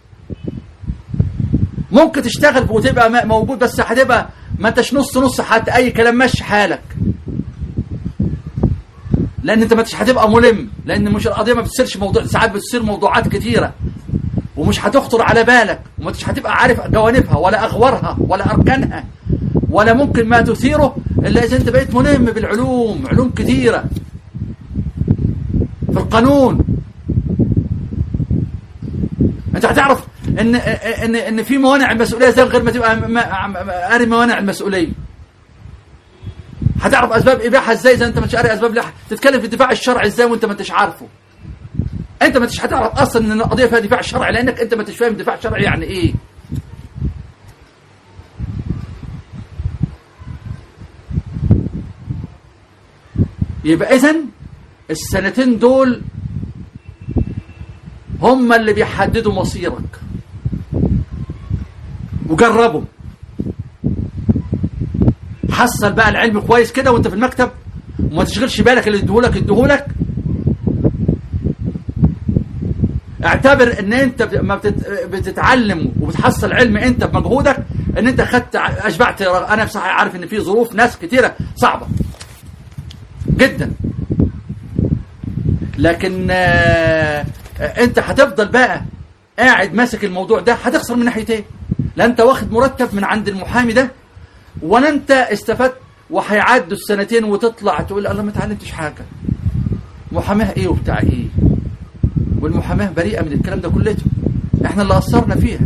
ممكن تشتغل وتبقى موجود بس هتبقى ما انتش نص نص حتى اي كلام ماشي حالك لان انت ما انتش هتبقى ملم لان مش القضيه ما بتصيرش موضوع ساعات بتصير موضوعات كتيره ومش هتخطر على بالك وما انتش هتبقى عارف جوانبها ولا اغوارها ولا اركانها ولا ممكن ما تثيره الا اذا انت بقيت ملم بالعلوم علوم كثيره في القانون انت هتعرف ان ان ان في موانع المسؤوليه زي غير ما تبقى قاري موانع المسؤوليه هتعرف اسباب اباحه ازاي اذا انت مش قاري اسباب لح تتكلم في الدفاع الشرعي ازاي وانت ما انتش عارفه انت ما انتش هتعرف اصلا ان القضيه فيها دفاع شرعي لانك انت ما انتش فاهم دفاع شرعي يعني ايه يبقى اذا السنتين دول هم اللي بيحددوا مصيرك وجربوا حصل بقى العلم كويس كده وانت في المكتب وما تشغلش بالك اللي اديهولك اديهولك اعتبر ان انت ما بتتعلم وبتحصل علم انت بمجهودك ان انت خدت اشبعت انا بصراحه عارف ان في ظروف ناس كتيره صعبه جدا لكن آه انت هتفضل بقى قاعد ماسك الموضوع ده هتخسر من ناحيتين لا انت واخد مرتب من عند المحامي ده ولا انت استفدت وهيعدوا السنتين وتطلع تقول الله ما اتعلمتش حاجه محاماه ايه وبتاع ايه والمحاماه بريئه من الكلام ده كلته احنا اللي قصرنا فيها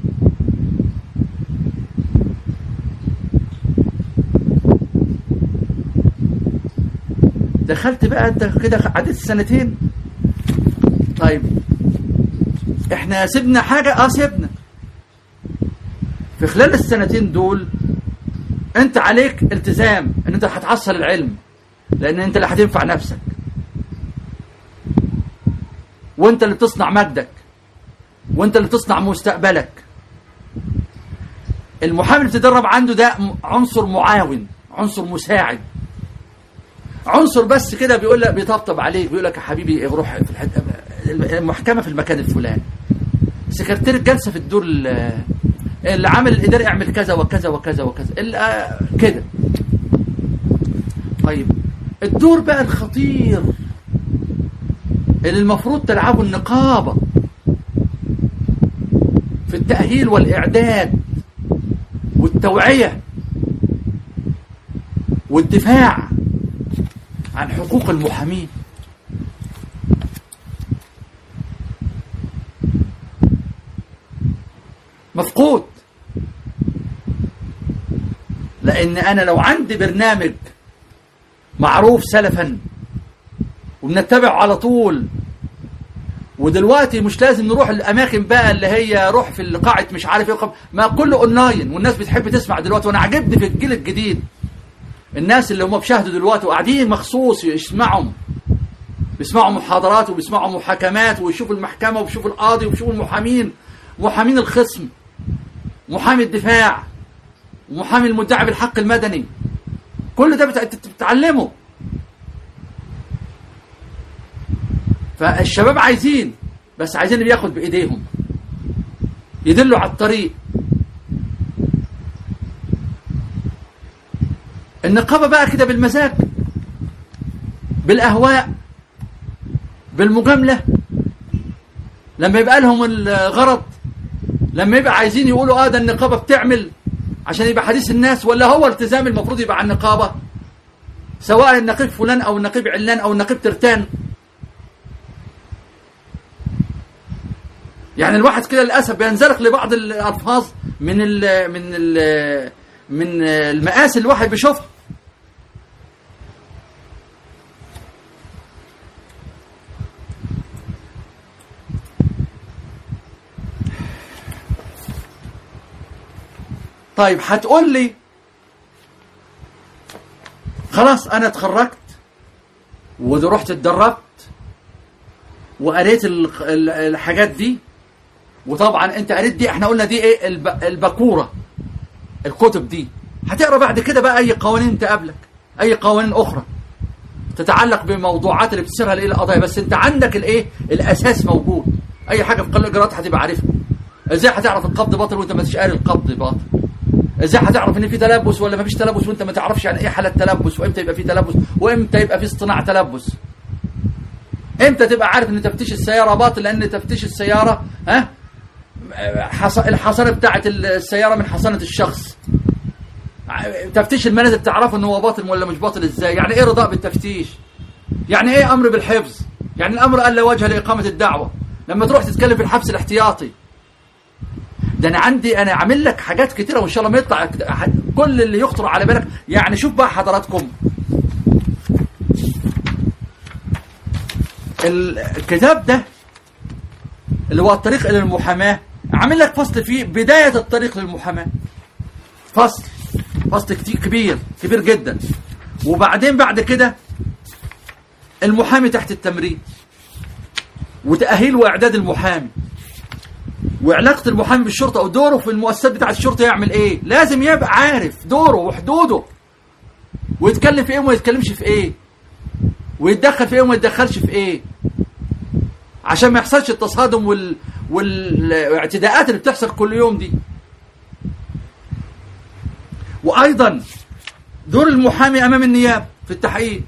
دخلت بقى انت كده عديت السنتين طيب احنا سيبنا حاجة اه سيبنا في خلال السنتين دول انت عليك التزام ان انت هتحصل العلم لان انت اللي هتنفع نفسك وانت اللي تصنع مجدك وانت اللي تصنع مستقبلك المحامي اللي بتدرب عنده ده عنصر معاون عنصر مساعد عنصر بس كده بيقول لك بيطبطب عليك بيقول لك يا حبيبي روح في الحته المحكمه في المكان الفلاني سكرتير الجلسه في الدور اللي عامل الاداري اعمل كذا وكذا وكذا وكذا كده طيب الدور بقى الخطير اللي المفروض تلعبه النقابه في التاهيل والاعداد والتوعيه والدفاع عن حقوق المحامين مفقود لان انا لو عندي برنامج معروف سلفا وبنتبعه على طول ودلوقتي مش لازم نروح الاماكن بقى اللي هي روح في قاعه مش عارف ايه ما كله اونلاين والناس بتحب تسمع دلوقتي وانا عاجبني في الجيل الجديد الناس اللي هم بيشاهدوا دلوقتي وقاعدين مخصوص يسمعوا بيسمعوا محاضرات وبيسمعوا محاكمات ويشوفوا المحكمه وبيشوفوا القاضي وبيشوفوا المحامين محامين الخصم محامي الدفاع ومحامي المدعي بالحق المدني كل ده بتتعلمه فالشباب عايزين بس عايزين اللي ياخد بايديهم يدلوا على الطريق النقابة بقى كده بالمزاج بالأهواء بالمجاملة لما يبقى لهم الغرض لما يبقى عايزين يقولوا اه ده النقابة بتعمل عشان يبقى حديث الناس ولا هو التزام المفروض يبقى على النقابة سواء النقيب فلان او النقيب علان او النقيب ترتان يعني الواحد كده للاسف بينزلق لبعض الالفاظ من ال من ال من المقاس اللي الواحد بيشوفها طيب هتقول لي خلاص انا اتخرجت ورحت اتدربت وقريت الحاجات دي وطبعا انت قريت دي احنا قلنا دي ايه البكوره الكتب دي هتقرا بعد كده بقى اي قوانين تقابلك اي قوانين اخرى تتعلق بموضوعات اللي بتصيرها لايه القضايا بس انت عندك الايه الاساس موجود اي حاجه في قانون الاجراءات هتبقى عارفها ازاي هتعرف القبض باطل وانت ما قاري القبض باطل ازاي هتعرف ان في تلبس ولا ما فيش تلبس وانت ما تعرفش يعني ايه حاله تلبس وامتى يبقى في تلبس وامتى يبقى في اصطناع تلبس امتى تبقى عارف ان تفتيش السياره باطل لان تفتيش السياره ها حص... الحصانه بتاعه السياره من حصانه الشخص تفتيش المنازل تعرفه ان هو باطل ولا مش باطل ازاي يعني ايه رضاء بالتفتيش يعني ايه امر بالحفظ يعني الامر قال لا وجه لاقامه الدعوه لما تروح تتكلم في الحبس الاحتياطي ده انا عندي انا عامل لك حاجات كتيره وان شاء الله ما يطلع كل اللي يخطر على بالك يعني شوف بقى حضراتكم الكتاب ده اللي هو الطريق الى المحاماه عامل لك فصل فيه بدايه الطريق للمحاماه فصل فصل كتير كبير كبير جدا وبعدين بعد كده المحامي تحت التمرين وتأهيل وإعداد المحامي وعلاقة المحامي بالشرطة أو دوره في المؤسسات بتاعة الشرطة يعمل إيه لازم يبقى عارف دوره وحدوده ويتكلم في إيه وما يتكلمش في إيه ويتدخل في إيه وما يتدخلش في إيه عشان ما يحصلش التصادم وال... والاعتداءات اللي بتحصل كل يوم دي وأيضا دور المحامي أمام النيابة في التحقيق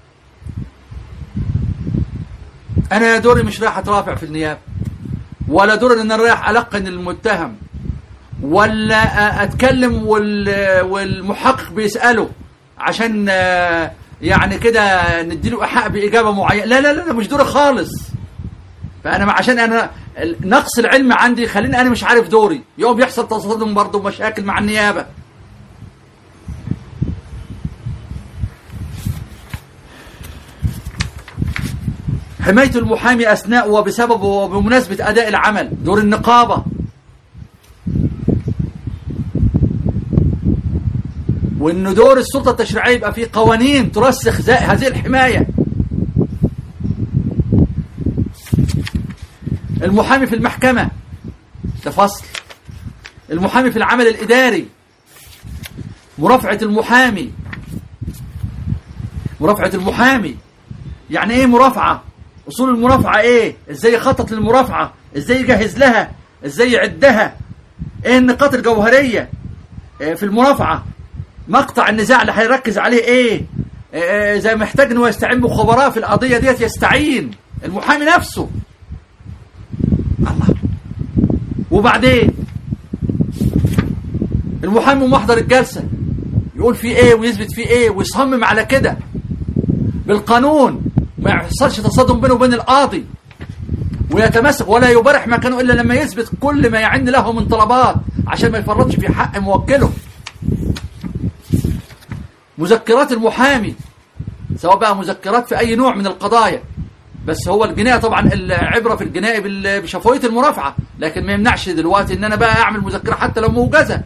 أنا دوري مش رايح أترافع في النيابة ولا دور ان انا رايح القن المتهم ولا اتكلم والمحقق بيساله عشان يعني كده نديله ايحاء باجابه معينه لا لا لا مش دوري خالص فانا عشان انا نقص العلم عندي خليني انا مش عارف دوري يوم يحصل تصادم برضه ومشاكل مع النيابه حماية المحامي أثناء وبسبب وبمناسبة أداء العمل دور النقابة وإن دور السلطة التشريعية يبقى فيه قوانين ترسخ هذه الحماية المحامي في المحكمة ده فصل المحامي في العمل الإداري مرافعة المحامي مرافعة المحامي يعني ايه مرافعة اصول المرافعه ايه ازاي يخطط للمرافعه ازاي يجهز لها ازاي يعدها ايه النقاط الجوهريه إيه في المرافعه مقطع النزاع اللي هيركز عليه ايه, إيه زي محتاج انه يستعين بخبراء في القضيه ديت يستعين المحامي نفسه الله وبعدين المحامي محضر الجلسه يقول فيه ايه ويثبت فيه ايه ويصمم على كده بالقانون ما يحصلش تصادم بينه وبين القاضي ويتمسك ولا يبارح مكانه الا لما يثبت كل ما يعن له من طلبات عشان ما يفرطش في حق موكله مذكرات المحامي سواء بقى مذكرات في أي نوع من القضايا بس هو الجناية طبعا العبرة في الجناية بال- بشفوية المرافعة لكن ما يمنعش دلوقتي ان انا بقى اعمل مذكرة حتى لو موجزة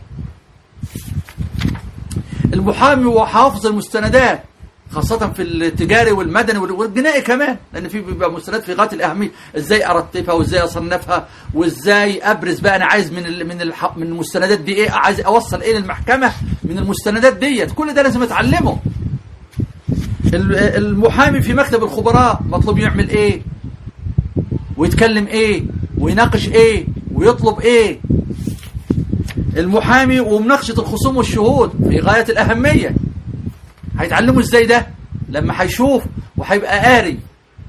المحامي هو حافظ المستندات خاصة في التجاري والمدني وال- والجنائي كمان لأن في بيبقى مستندات في غاية الأهمية إزاي أرتبها وإزاي أصنفها وإزاي أبرز بقى أنا عايز من ال من الح من المستندات دي إيه عايز أوصل إيه للمحكمة من المستندات ديت كل ده لازم أتعلمه ال- المحامي في مكتب الخبراء مطلوب يعمل إيه ويتكلم إيه ويناقش إيه ويطلب إيه المحامي ومناقشة الخصوم والشهود في غاية الأهمية هيتعلموا ازاي ده لما هيشوف وهيبقى قاري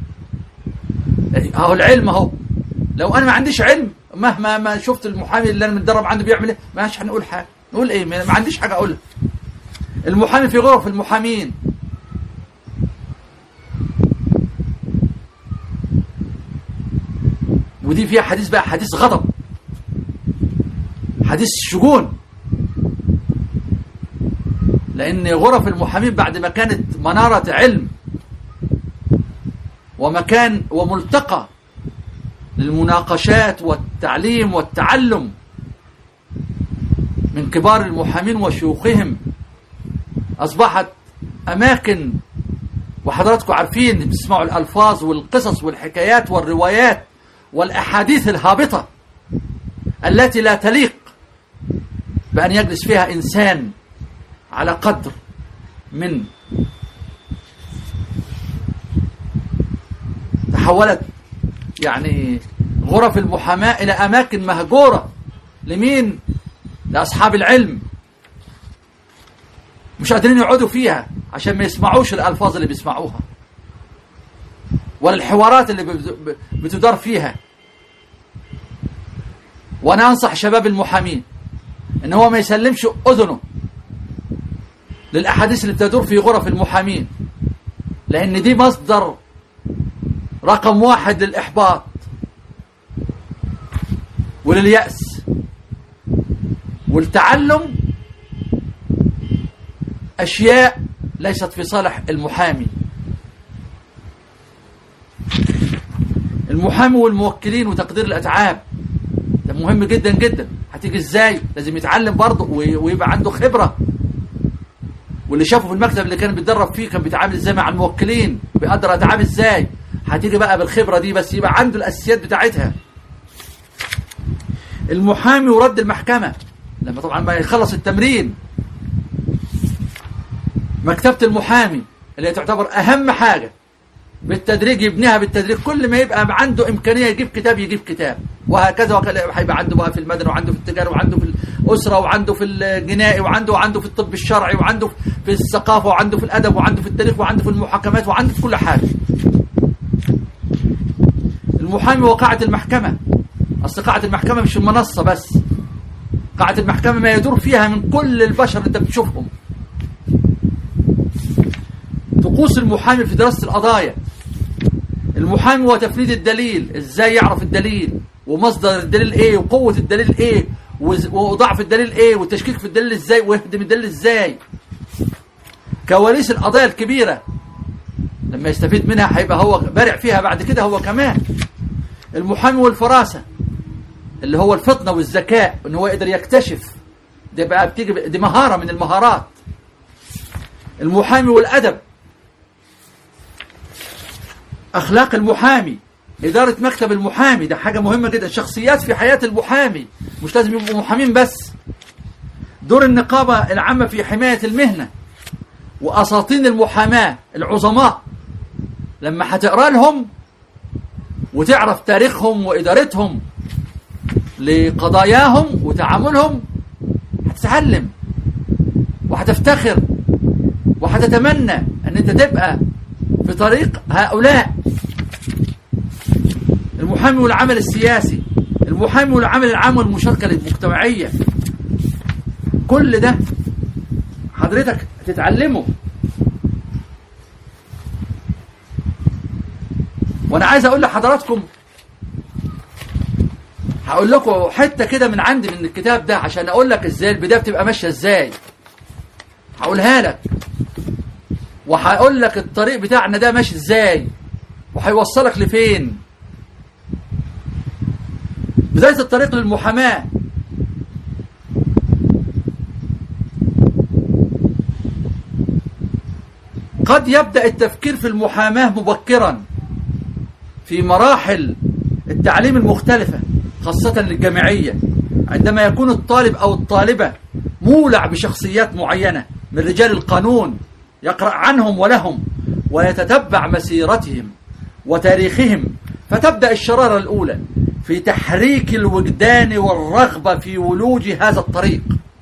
اهو العلم اهو لو انا ما عنديش علم مهما ما شفت المحامي اللي انا متدرب عنده بيعمل ايه مش هنقول حاجه نقول ايه ما ما عنديش حاجه اقولها المحامي في غرف المحامين ودي فيها حديث بقى حديث غضب حديث شجون لأن غرف المحامين بعد ما كانت منارة علم ومكان وملتقى للمناقشات والتعليم والتعلم من كبار المحامين وشيوخهم أصبحت أماكن وحضراتكم عارفين بتسمعوا الألفاظ والقصص والحكايات والروايات والأحاديث الهابطة التي لا تليق بأن يجلس فيها إنسان على قدر من تحولت يعني غرف المحاماة إلى أماكن مهجورة لمين؟ لأصحاب العلم مش قادرين يقعدوا فيها عشان ما يسمعوش الألفاظ اللي بيسمعوها ولا الحوارات اللي بت- بتدار فيها وأنا أنصح شباب المحامين إن هو ما يسلمش أذنه للأحاديث اللي بتدور في غرف المحامين لأن دي مصدر رقم واحد للإحباط ولليأس والتعلم أشياء ليست في صالح المحامي المحامي والموكلين وتقدير الأتعاب ده مهم جدا جدا هتيجي ازاي لازم يتعلم برضه وي- ويبقى عنده خبره واللي شافه في المكتب اللي كان بيتدرب فيه كان بيتعامل ازاي مع الموكلين بيقدر اتعامل ازاي هتيجي بقى بالخبره دي بس يبقى عنده الاساسيات بتاعتها المحامي ورد المحكمه لما طبعا ما يخلص التمرين مكتبه المحامي اللي هي تعتبر اهم حاجه بالتدريج يبنيها بالتدريج كل ما يبقى عنده امكانيه يجيب كتاب يجيب كتاب وهكذا وهكذا هيبقى عنده بقى في المدني وعنده في التجاره وعنده في الاسره وعنده في الجنائي وعنده وعنده في الطب الشرعي وعنده في الثقافه وعنده في الادب وعنده في التاريخ وعنده في المحاكمات وعنده في كل حاجه. المحامي وقاعه المحكمه اصل قاعه المحكمه مش المنصه بس قاعه المحكمه ما يدور فيها من كل البشر اللي انت بتشوفهم. طقوس المحامي في دراسه القضايا المحامي هو تفنيد الدليل ازاي يعرف الدليل ومصدر الدليل ايه وقوة الدليل ايه وز- وضعف الدليل ايه والتشكيك في الدليل ازاي ويهدم الدليل ازاي كواليس القضايا الكبيرة لما يستفيد منها هيبقى هو بارع فيها بعد كده هو كمان المحامي والفراسة اللي هو الفطنة والذكاء ان هو يقدر يكتشف دي بقى بتيجي دي مهارة من المهارات المحامي والأدب اخلاق المحامي اداره مكتب المحامي ده حاجه مهمه جدا شخصيات في حياه المحامي مش لازم يبقوا محامين بس دور النقابه العامه في حمايه المهنه واساطين المحاماه العظماء لما هتقرا لهم وتعرف تاريخهم وادارتهم لقضاياهم وتعاملهم هتتعلم وهتفتخر وهتتمنى ان انت تبقى في طريق هؤلاء المحامي والعمل السياسي المحامي والعمل العام والمشاركة المجتمعية كل ده حضرتك تتعلمه وانا عايز اقول لحضراتكم هقول لكم حته كده من عندي من الكتاب ده عشان اقول لك ازاي البدايه بتبقى ماشيه ازاي هقولها لك وهقول لك الطريق بتاعنا ده ماشي ازاي وهيوصلك لفين بداية الطريق للمحاماة قد يبدأ التفكير في المحاماة مبكرا في مراحل التعليم المختلفة خاصة للجامعية عندما يكون الطالب أو الطالبة مولع بشخصيات معينة من رجال القانون يقرأ عنهم ولهم ويتتبع مسيرتهم وتاريخهم فتبدأ الشرارة الأولى في تحريك الوجدان والرغبة في ولوج هذا الطريق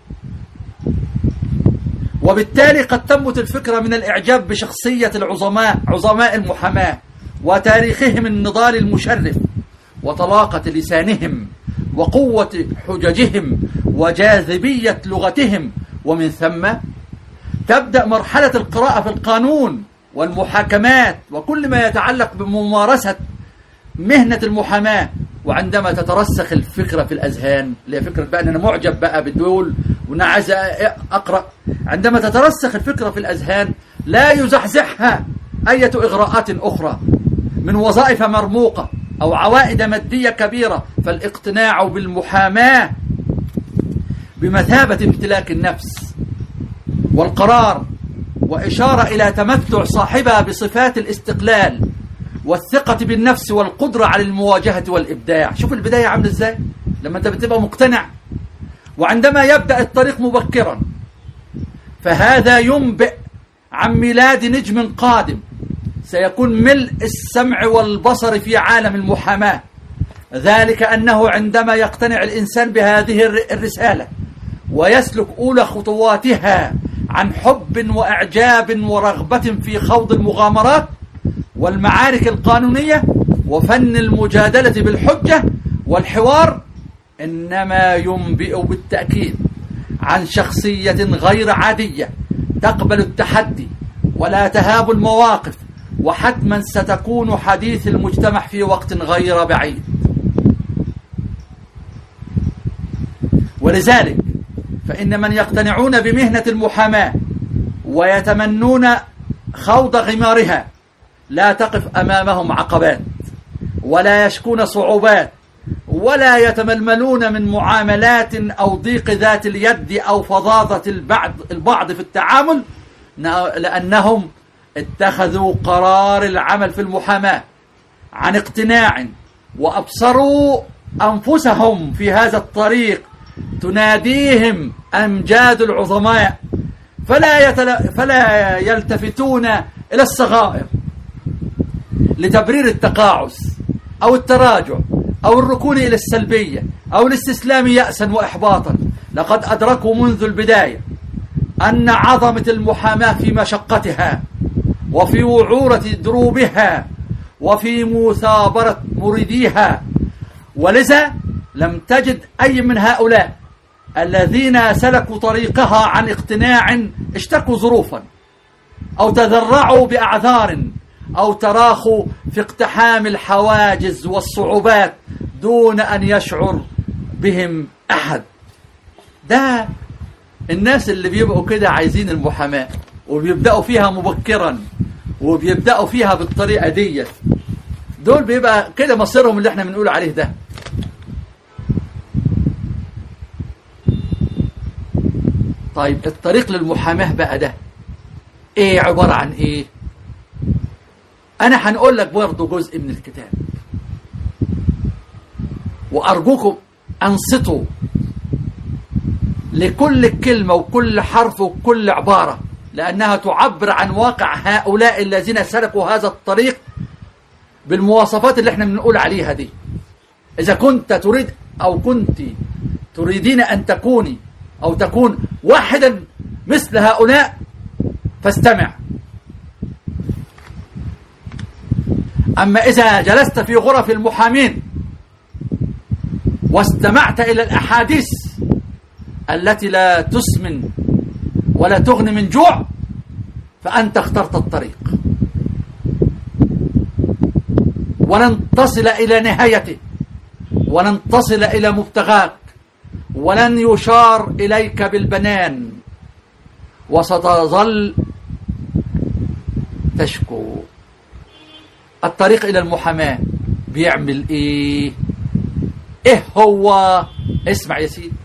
وبالتالي قد تنبت الفكرة من الإعجاب بشخصية العظماء عظماء المحاماة وتاريخهم النضال المشرف وطلاقة لسانهم وقوة حججهم وجاذبية لغتهم ومن ثم تبدأ مرحلة القراءة في القانون والمحاكمات وكل ما يتعلق بممارسة مهنة المحاماة وعندما تترسخ الفكرة في الأذهان اللي هي فكرة بقى أن أنا معجب بقى بالدول وأنا عايز أقرأ عندما تترسخ الفكرة في الأذهان لا يزحزحها أية إغراءات أخرى من وظائف مرموقة أو عوائد مادية كبيرة فالاقتناع بالمحاماة بمثابة امتلاك النفس والقرار وإشارة إلى تمتع صاحبها بصفات الاستقلال والثقة بالنفس والقدرة على المواجهة والإبداع شوف البداية عامل إزاي لما أنت بتبقى مقتنع وعندما يبدأ الطريق مبكرا فهذا ينبئ عن ميلاد نجم قادم سيكون ملء السمع والبصر في عالم المحاماة ذلك أنه عندما يقتنع الإنسان بهذه الرسالة ويسلك أولى خطواتها عن حب وإعجاب ورغبة في خوض المغامرات والمعارك القانونية وفن المجادلة بالحجة والحوار إنما ينبئ بالتأكيد عن شخصية غير عادية تقبل التحدي ولا تهاب المواقف وحتما ستكون حديث المجتمع في وقت غير بعيد ولذلك فإن من يقتنعون بمهنة المحاماة ويتمنون خوض غمارها لا تقف أمامهم عقبات ولا يشكون صعوبات ولا يتململون من معاملات أو ضيق ذات اليد أو فظاظة البعض, البعض في التعامل لأنهم اتخذوا قرار العمل في المحاماة عن اقتناع وأبصروا أنفسهم في هذا الطريق تناديهم أمجاد العظماء فلا, يتل... فلا يلتفتون إلى الصغائر لتبرير التقاعس أو التراجع أو الركون إلى السلبية أو الاستسلام يأسا وإحباطا لقد أدركوا منذ البداية أن عظمة المحاماة في مشقتها وفي وعورة دروبها وفي مثابرة مريديها ولذا لم تجد أي من هؤلاء الذين سلكوا طريقها عن اقتناع اشتكوا ظروفا أو تذرعوا بأعذار أو تراخوا في اقتحام الحواجز والصعوبات دون أن يشعر بهم أحد ده الناس اللي بيبقوا كده عايزين المحاماة وبيبدأوا فيها مبكرا وبيبدأوا فيها بالطريقة دي دول بيبقى كده مصيرهم اللي احنا بنقول عليه ده طيب الطريق للمحاماة بقى ده ايه عبارة عن ايه انا هنقول لك برضه جزء من الكتاب وارجوكم انصتوا لكل كلمة وكل حرف وكل عبارة لأنها تعبر عن واقع هؤلاء الذين سلكوا هذا الطريق بالمواصفات اللي احنا بنقول عليها دي إذا كنت تريد أو كنت تريدين أن تكوني أو تكون واحدا مثل هؤلاء فاستمع أما إذا جلست في غرف المحامين واستمعت إلى الأحاديث التي لا تسمن ولا تغني من جوع فأنت اخترت الطريق ولن تصل إلى نهايته ولن تصل إلى مبتغاك ولن يشار إليك بالبنان وستظل تشكو الطريق إلى المحاماة بيعمل إيه إيه هو اسمع يا سيدي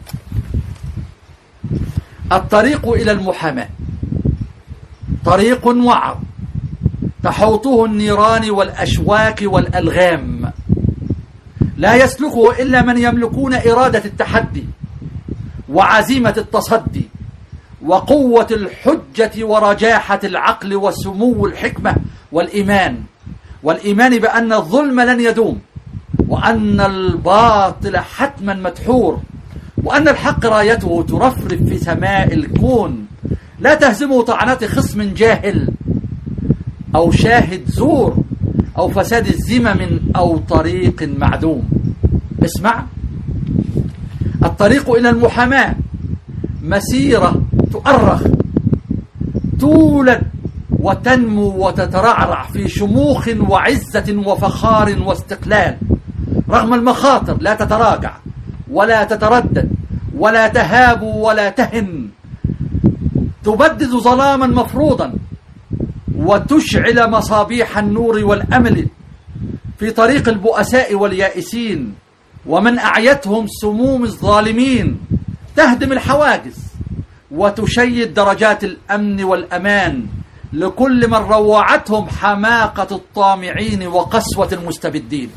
الطريق إلى المحاماة طريق وعر تحوطه النيران والأشواك والألغام لا يسلكه إلا من يملكون إرادة التحدي وعزيمة التصدي وقوة الحجة ورجاحة العقل وسمو الحكمة والإيمان والإيمان بأن الظلم لن يدوم وأن الباطل حتما مدحور وأن الحق رايته ترفرف في سماء الكون لا تهزمه طعنات خصم جاهل أو شاهد زور أو فساد الزمم أو طريق معدوم اسمع الطريق إلى المحاماة مسيرة تؤرخ تولد وتنمو وتترعرع في شموخ وعزة وفخار واستقلال رغم المخاطر لا تتراجع ولا تتردد ولا تهاب ولا تهن تبدد ظلاما مفروضا وتشعل مصابيح النور والأمل في طريق البؤساء واليائسين ومن أعيتهم سموم الظالمين تهدم الحواجز وتشيد درجات الأمن والأمان لكل من روعتهم حماقة الطامعين وقسوة المستبدين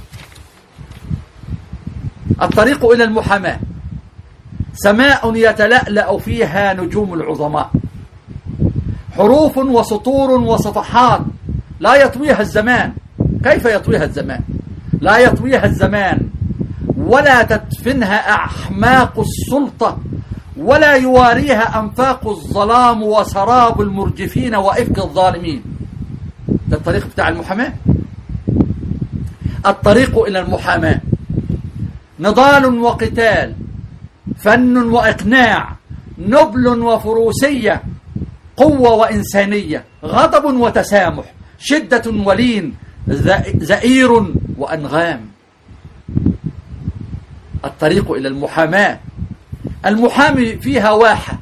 الطريق إلى المحاماة سماء يتلألأ فيها نجوم العظماء حروف وسطور وصفحات لا يطويها الزمان كيف يطويها الزمان لا يطويها الزمان ولا تدفنها أحماق السلطة ولا يواريها أنفاق الظلام وسراب المرجفين وإفك الظالمين ده الطريق بتاع المحاماة الطريق إلى المحاماة نضال وقتال فن وإقناع نبل وفروسية قوة وإنسانية غضب وتسامح شدة ولين زئير وأنغام الطريق إلى المحاماة المحامي فيها واحة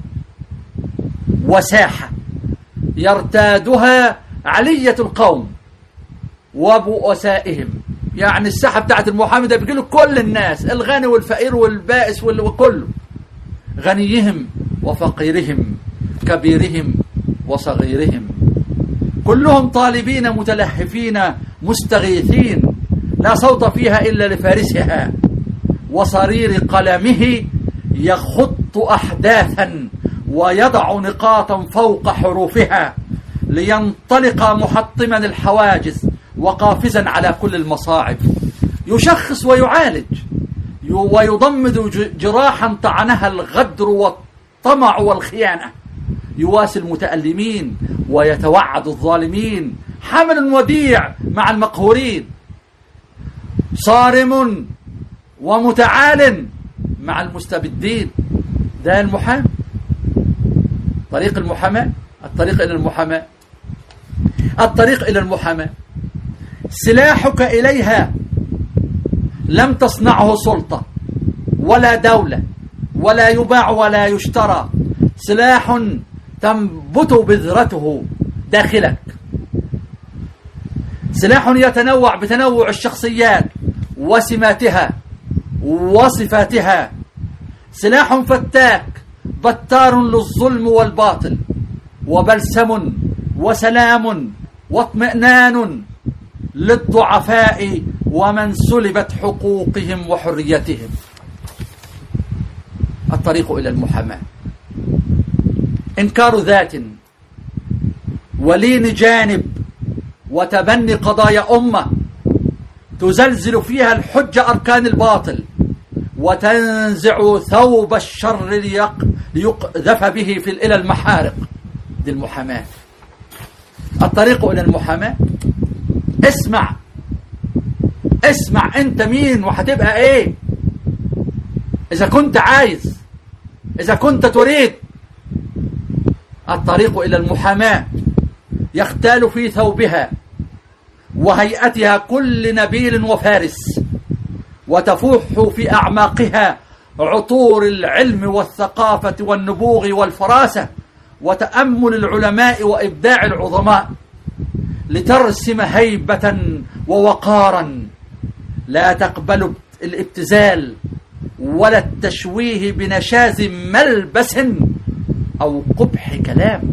وساحة يرتادها علية القوم وبؤسائهم يعني الساحة بتاعت المحامي ده بيجي له كل الناس الغني والفقير والبائس وكله غنيهم وفقيرهم كبيرهم وصغيرهم كلهم طالبين متلهفين مستغيثين لا صوت فيها إلا لفارسها وصرير قلمه يخط أحداثا ويضع نقاطا فوق حروفها لينطلق محطما الحواجز وقافزا على كل المصاعب يشخص ويعالج ويضمد جراحا طعنها الغدر والطمع والخيانة يواسي المتألمين ويتوعد الظالمين حمل وديع مع المقهورين صارم ومتعال مع المستبدين ده المحامي طريق المحاماة الطريق إلى المحاماة الطريق إلى المحاماة سلاحك إليها لم تصنعه سلطة ولا دولة ولا يباع ولا يشترى سلاح تنبت بذرته داخلك سلاح يتنوع بتنوع الشخصيات وسماتها وصفاتها سلاح فتاك بتار للظلم والباطل وبلسم وسلام واطمئنان للضعفاء ومن سلبت حقوقهم وحريتهم الطريق إلى المحاماة إنكار ذات ولين جانب وتبني قضايا أمة تزلزل فيها الحجة أركان الباطل وتنزع ثوب الشر ليق ليقذف به في إلى المحارق دي المحاماة الطريق إلى المحاماة اسمع اسمع انت مين وهتبقى ايه اذا كنت عايز اذا كنت تريد الطريق الى المحاماة يختال في ثوبها وهيئتها كل نبيل وفارس وتفوح في أعماقها عطور العلم والثقافة والنبوغ والفراسة وتأمل العلماء وإبداع العظماء لترسم هيبة ووقارا لا تقبل الابتزال ولا التشويه بنشاز ملبس أو قبح كلام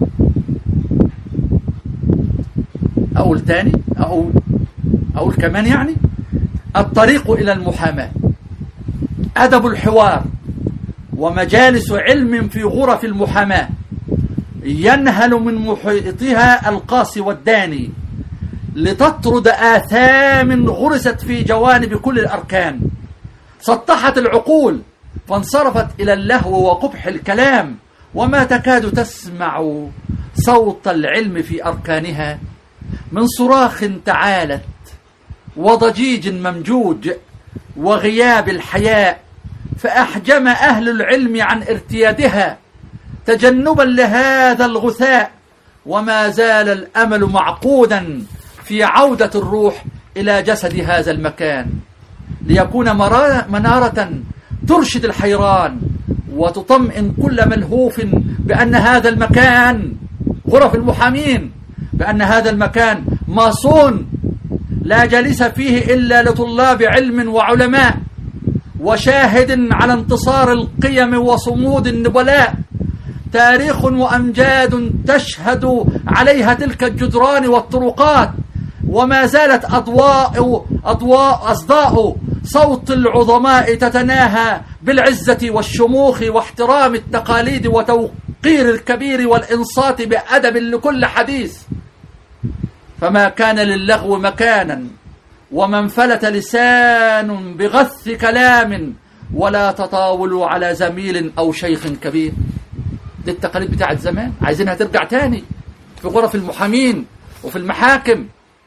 أقول تاني أقول أقول كمان يعني الطريق إلى المحاماة أدب الحوار ومجالس علم في غرف المحاماة ينهل من محيطها القاسي والداني لتطرد آثام غرست في جوانب كل الأركان سطحت العقول فانصرفت إلى اللهو وقبح الكلام وما تكاد تسمع صوت العلم في أركانها من صراخ تعالت وضجيج ممجوج وغياب الحياء فأحجم أهل العلم عن ارتيادها تجنبا لهذا الغثاء وما زال الأمل معقودا في عودة الروح إلى جسد هذا المكان ليكون منارة ترشد الحيران وتطمئن كل ملهوف بأن هذا المكان غرف المحامين بأن هذا المكان ماصون لا جلس فيه إلا لطلاب علم وعلماء وشاهد على انتصار القيم وصمود النبلاء تاريخ وأمجاد تشهد عليها تلك الجدران والطرقات وما زالت أضواء أضواء أصداء صوت العظماء تتناهى بالعزة والشموخ واحترام التقاليد وتوقير الكبير والإنصات بأدب لكل حديث فما كان للغو مكانا ومن فلت لسان بغث كلام ولا تطاولوا على زميل أو شيخ كبير دي التقاليد بتاعت زمان عايزينها ترجع تاني في غرف المحامين وفي المحاكم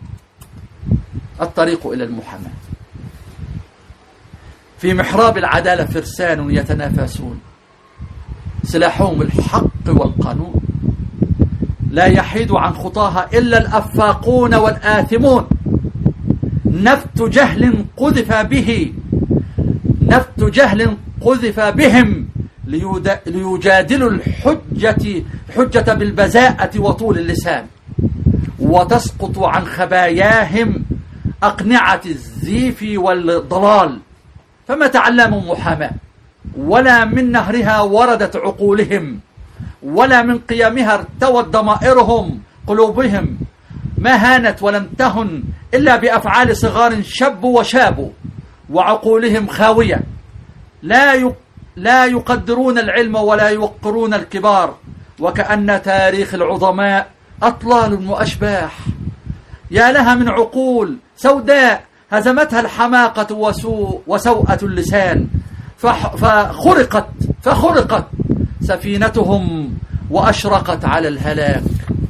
الطريق إلى المحاماة في محراب العدالة فرسان يتنافسون سلاحهم الحق والقانون لا يحيد عن خطاها إلا الأفاقون والآثمون نفت جهل قذف به نفت جهل قذف بهم ليجادلوا الحجة حجة بالبزاءة وطول اللسان وتسقط عن خباياهم أقنعة الزيف والضلال فما تعلموا محاماة ولا من نهرها وردت عقولهم ولا من قيامها ارتوت ضمائرهم قلوبهم ما هانت ولم تهن إلا بأفعال صغار شبوا وشابوا وعقولهم خاوية لا لا يقدرون العلم ولا يوقرون الكبار وكأن تاريخ العظماء أطلال وأشباح يا لها من عقول سوداء هزمتها الحماقة وسوء وسوءة اللسان فخرقت فخرقت سفينتهم وأشرقت على الهلاك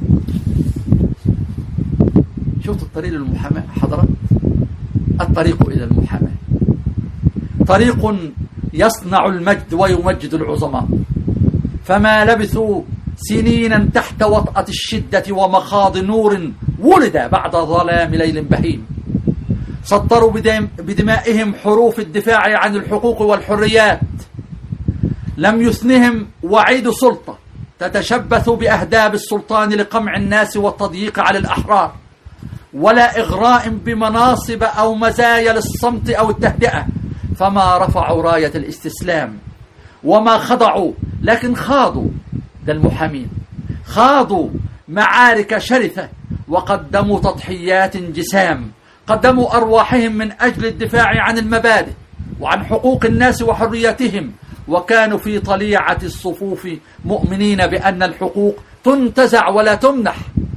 شفت الطريق للمحاماة حضرات الطريق إلى المحاماة طريق يصنع المجد ويمجد العظماء فما لبثوا سنينا تحت وطأة الشدة ومخاض نور ولد بعد ظلام ليل بهيم سطروا بدمائهم حروف الدفاع عن الحقوق والحريات لم يثنهم وعيد سلطة تتشبث بأهداب السلطان لقمع الناس والتضييق على الأحرار ولا إغراء بمناصب أو مزايا للصمت أو التهدئة فما رفعوا راية الاستسلام وما خضعوا لكن خاضوا ده المحامين خاضوا معارك شرسة وقدموا تضحيات جسام قدموا أرواحهم من أجل الدفاع عن المبادئ وعن حقوق الناس وحرياتهم وكانوا في طليعة الصفوف مؤمنين بأن الحقوق تنتزع ولا تمنح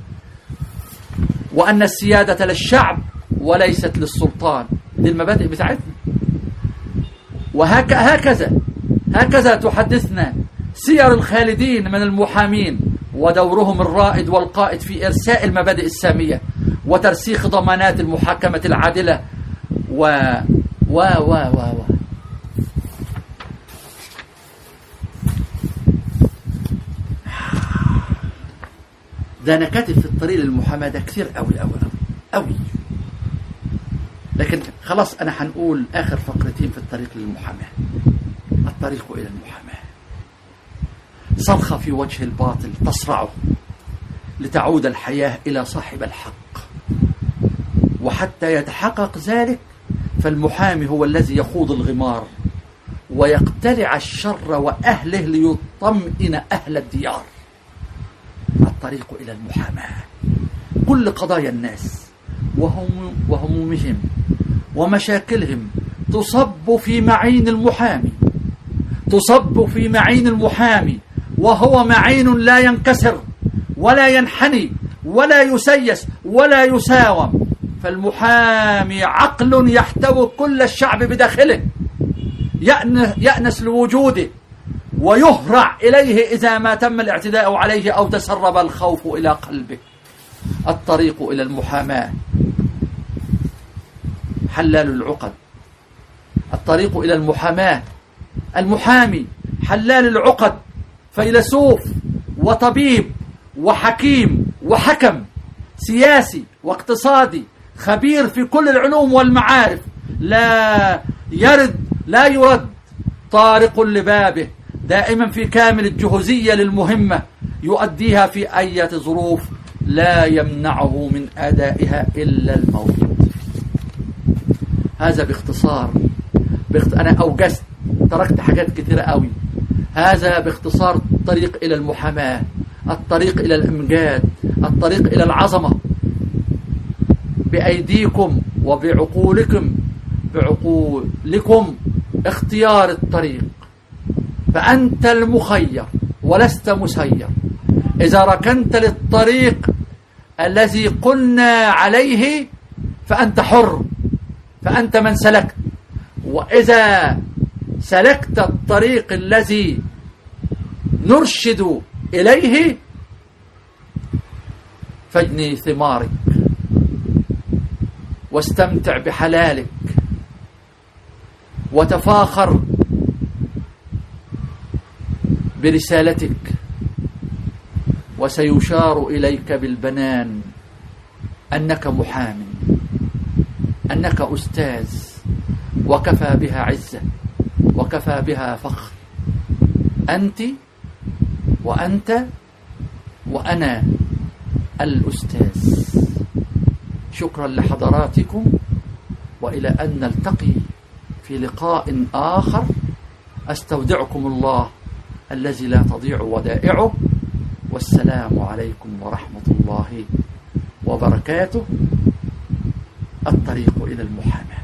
وأن السيادة للشعب وليست للسلطان دي المبادئ بتاعتنا وهكذا هكذا تحدثنا سير الخالدين من المحامين ودورهم الرائد والقائد في إرساء المبادئ السامية وترسيخ ضمانات المحاكمة العادلة و و و و, و. ده انا كاتب في الطريق للمحاماه ده كثير قوي قوي قوي قوي لكن خلاص انا هنقول اخر فقرتين في الطريق للمحاماه الطريق الى المحاماه صرخه في وجه الباطل تصرعه لتعود الحياه الى صاحب الحق وحتى يتحقق ذلك فالمحامي هو الذي يخوض الغمار ويقتلع الشر وأهله ليطمئن أهل الديار الطريق إلى المحاماة كل قضايا الناس وهم وهمومهم ومشاكلهم تصب في معين المحامي تصب في معين المحامي وهو معين لا ينكسر ولا ينحني ولا يسيس ولا يساوم فالمحامي عقل يحتوي كل الشعب بداخله يأنس لوجوده ويهرع إليه إذا ما تم الاعتداء عليه أو تسرب الخوف إلى قلبه الطريق إلى المحاماة حلال العقد الطريق إلى المحاماة المحامي حلال العقد فيلسوف وطبيب وحكيم وحكم سياسي واقتصادي خبير في كل العلوم والمعارف لا يرد لا يرد طارق لبابه دائما في كامل الجهوزية للمهمة يؤديها في أي ظروف لا يمنعه من أدائها إلا الموت هذا باختصار باخت... أنا أوجزت تركت حاجات كثيرة قوي هذا باختصار الطريق إلى المحاماة الطريق إلى الإمجاد الطريق إلى العظمة بأيديكم وبعقولكم بعقولكم اختيار الطريق فأنت المخير ولست مسير إذا ركنت للطريق الذي قلنا عليه فأنت حر فأنت من سلكت وإذا سلكت الطريق الذي نرشد إليه فاجني ثمارك واستمتع بحلالك وتفاخر برسالتك وسيشار إليك بالبنان أنك محام أنك أستاذ وكفى بها عزة وكفى بها فخر أنت وأنت وأنا الأستاذ شكرا لحضراتكم وإلى أن نلتقي في لقاء آخر أستودعكم الله الذي لا تضيع ودائعه والسلام عليكم ورحمة الله وبركاته الطريق إلى المحاماة